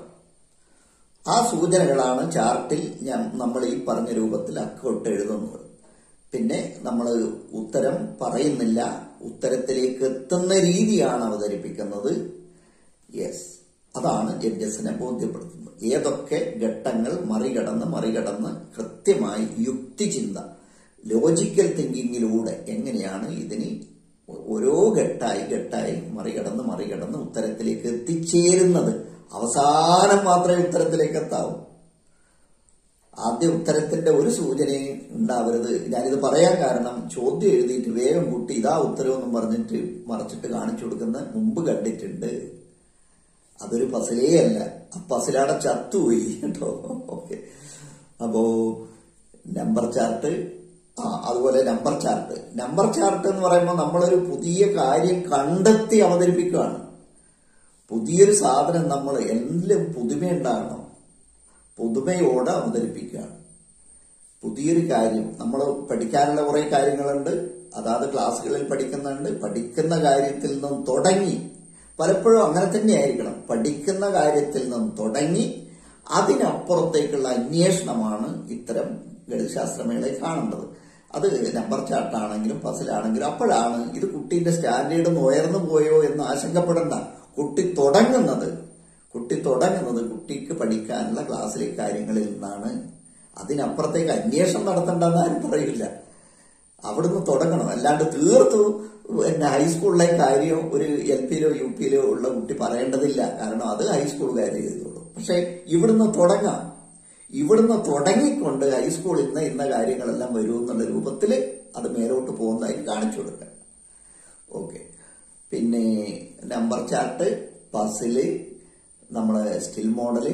ആ സൂചനകളാണ് ചാർട്ടിൽ ഞാൻ നമ്മൾ ഈ പറഞ്ഞ രൂപത്തിൽ അക്കോട്ട് എഴുതുന്നത് പിന്നെ നമ്മൾ ഉത്തരം പറയുന്നില്ല ഉത്തരത്തിലേക്ക് എത്തുന്ന രീതിയാണ് അവതരിപ്പിക്കുന്നത് യെസ് അതാണ് ജഡ്ജസിനെ ബോധ്യപ്പെടുത്തുന്നത് ഏതൊക്കെ ഘട്ടങ്ങൾ മറികടന്ന് മറികടന്ന് കൃത്യമായി യുക്തിചിന്ത ലോജിക്കൽ തിങ്കിങ്ങിലൂടെ എങ്ങനെയാണ് ഇതിന് ഓരോ ഘട്ടായി ഘട്ടായി മറികടന്ന് മറികടന്ന് ഉത്തരത്തിലേക്ക് എത്തിച്ചേരുന്നത് അവസാനം മാത്രമേ ഉത്തരത്തിലേക്ക് എത്താവൂ ആദ്യ ഉത്തരത്തിന്റെ ഒരു സൂചനയും ഉണ്ടാവരുത് ഞാനിത് പറയാൻ കാരണം ചോദ്യം എഴുതിയിട്ട് വേഗം കുട്ടി ഇതാ ഉത്തരവെന്നും പറഞ്ഞിട്ട് മറച്ചിട്ട് കാണിച്ചു കൊടുക്കുന്ന മുമ്പ് കണ്ടിട്ടുണ്ട് അതൊരു പസിലേ അല്ല ആ പസിലാടെ ചത്തുപോയി കേട്ടോ ഓക്കെ അപ്പോ നമ്പർ ചാർട്ട് ആ അതുപോലെ നമ്പർ ചാർട്ട് നമ്പർ ചാർട്ട് എന്ന് പറയുമ്പോൾ നമ്മളൊരു പുതിയ കാര്യം കണ്ടെത്തി അവതരിപ്പിക്കുകയാണ് പുതിയൊരു സാധനം നമ്മൾ എന്തിലും പുതുമയുണ്ടാകണം പുതുമയോടെ അവതരിപ്പിക്കുകയാണ് പുതിയൊരു കാര്യം നമ്മൾ പഠിക്കാനുള്ള കുറെ കാര്യങ്ങളുണ്ട് അതാത് ക്ലാസ്സുകളിൽ പഠിക്കുന്നുണ്ട് പഠിക്കുന്ന കാര്യത്തിൽ നിന്നും തുടങ്ങി പലപ്പോഴും അങ്ങനെ തന്നെയായിരിക്കണം പഠിക്കുന്ന കാര്യത്തിൽ നിന്നും തുടങ്ങി അതിനപ്പുറത്തേക്കുള്ള അന്വേഷണമാണ് ഇത്തരം ഗണിതശാസ്ത്രമേളയിൽ കാണേണ്ടത് അത് നമ്പർ ചാർട്ടാണെങ്കിലും പസിലാണെങ്കിലും അപ്പോഴാണ് ഇത് കുട്ടീന്റെ സ്റ്റാൻഡേർഡ് ഒന്ന് ഉയർന്നു പോയോ എന്ന് ആശങ്കപ്പെടേണ്ട കുട്ടി തുടങ്ങുന്നത് കുട്ടി തുടങ്ങുന്നത് കുട്ടിക്ക് പഠിക്കാനുള്ള ക്ലാസ്സിലെ കാര്യങ്ങളിൽ നിന്നാണ് അതിനപ്പുറത്തേക്ക് അന്വേഷണം നടത്തേണ്ടെന്ന് ആരും പറയില്ല അവിടുന്ന് തുടങ്ങണം അല്ലാണ്ട് തീർത്തു പിന്നെ ഹൈസ്കൂളിലെ കാര്യം ഒരു എൽ പിയിലോ യു പിയിലോ ഉള്ള കുട്ടി പറയേണ്ടതില്ല കാരണം അത് ഹൈസ്കൂളുകാർ ചെയ്തോളൂ പക്ഷെ ഇവിടുന്ന് തുടങ്ങാം ഇവിടുന്ന് തുടങ്ങിക്കൊണ്ട് ഹൈസ്കൂളിൽ നിന്ന് ഇന്ന കാര്യങ്ങളെല്ലാം വരൂ എന്നുള്ള രൂപത്തിൽ അത് മേലോട്ട് പോകുന്നതായിട്ട് കാണിച്ചു കൊടുക്കുക ഓക്കെ പിന്നെ നമ്പർ ചാർട്ട് പസില് നമ്മളെ സ്റ്റിൽ മോഡല്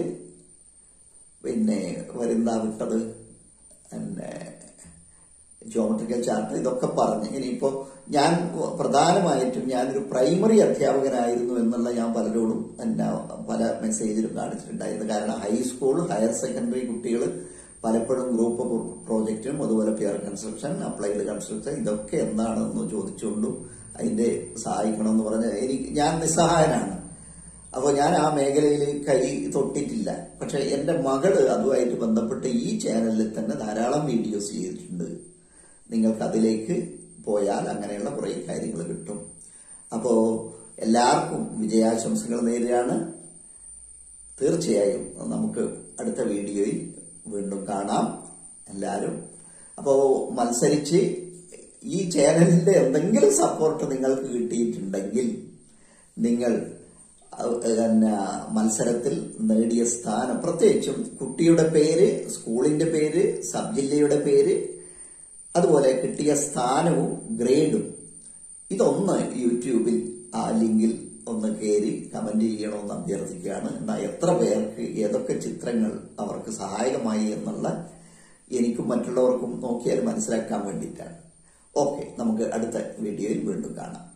പിന്നെ വരുന്ന വിട്ടത് പിന്നെ ജോമെട്രിക്കൽ ചാർട്ട് ഇതൊക്കെ പറഞ്ഞ് ഇനിയിപ്പോ ഞാൻ പ്രധാനമായിട്ടും ഞാനൊരു പ്രൈമറി അധ്യാപകനായിരുന്നു എന്നുള്ള ഞാൻ പലരോടും എന്നെ പല മെസ്സേജിലും കാണിച്ചിട്ടുണ്ടായിരുന്നു കാരണം ഹൈസ്കൂൾ ഹയർ സെക്കൻഡറി കുട്ടികൾ പലപ്പോഴും ഗ്രൂപ്പ് പ്രോജക്റ്റും അതുപോലെ പിയർ കൺസ്ട്രക്ഷൻ അപ്ലൈഡ് കൺസ്ട്രക്ഷൻ ഇതൊക്കെ എന്താണെന്ന് ചോദിച്ചുകൊണ്ടും അതിന്റെ സഹായിക്കണമെന്ന് പറഞ്ഞ എനിക്ക് ഞാൻ നിസ്സഹായനാണ് അപ്പോൾ ഞാൻ ആ മേഖലയിൽ കൈ തൊട്ടിട്ടില്ല പക്ഷെ എൻ്റെ മകള് അതുമായിട്ട് ബന്ധപ്പെട്ട് ഈ ചാനലിൽ തന്നെ ധാരാളം വീഡിയോസ് ചെയ്തിട്ടുണ്ട് നിങ്ങൾക്ക് അതിലേക്ക് പോയാൽ അങ്ങനെയുള്ള കുറേ കാര്യങ്ങൾ കിട്ടും അപ്പോൾ എല്ലാവർക്കും വിജയാശംസകൾ നേരുകയാണ് തീർച്ചയായും നമുക്ക് അടുത്ത വീഡിയോയിൽ വീണ്ടും കാണാം എല്ലാവരും അപ്പോൾ മത്സരിച്ച് ഈ ചാനലിന്റെ എന്തെങ്കിലും സപ്പോർട്ട് നിങ്ങൾക്ക് കിട്ടിയിട്ടുണ്ടെങ്കിൽ നിങ്ങൾ പിന്നെ മത്സരത്തിൽ നേടിയ സ്ഥാനം പ്രത്യേകിച്ചും കുട്ടിയുടെ പേര് സ്കൂളിന്റെ പേര് സബ് ജില്ലയുടെ പേര് അതുപോലെ കിട്ടിയ സ്ഥാനവും ഗ്രേഡും ഇതൊന്ന് യൂട്യൂബിൽ ആ ലിങ്കിൽ ഒന്ന് കയറി കമന്റ് ചെയ്യണമെന്ന് അഭ്യർത്ഥിക്കുകയാണ് എന്നാൽ എത്ര പേർക്ക് ഏതൊക്കെ ചിത്രങ്ങൾ അവർക്ക് സഹായകമായി എന്നുള്ള എനിക്കും മറ്റുള്ളവർക്കും നോക്കിയാൽ മനസ്സിലാക്കാൻ വേണ്ടിയിട്ടാണ് ഓക്കെ നമുക്ക് അടുത്ത വീഡിയോയിൽ വീണ്ടും കാണാം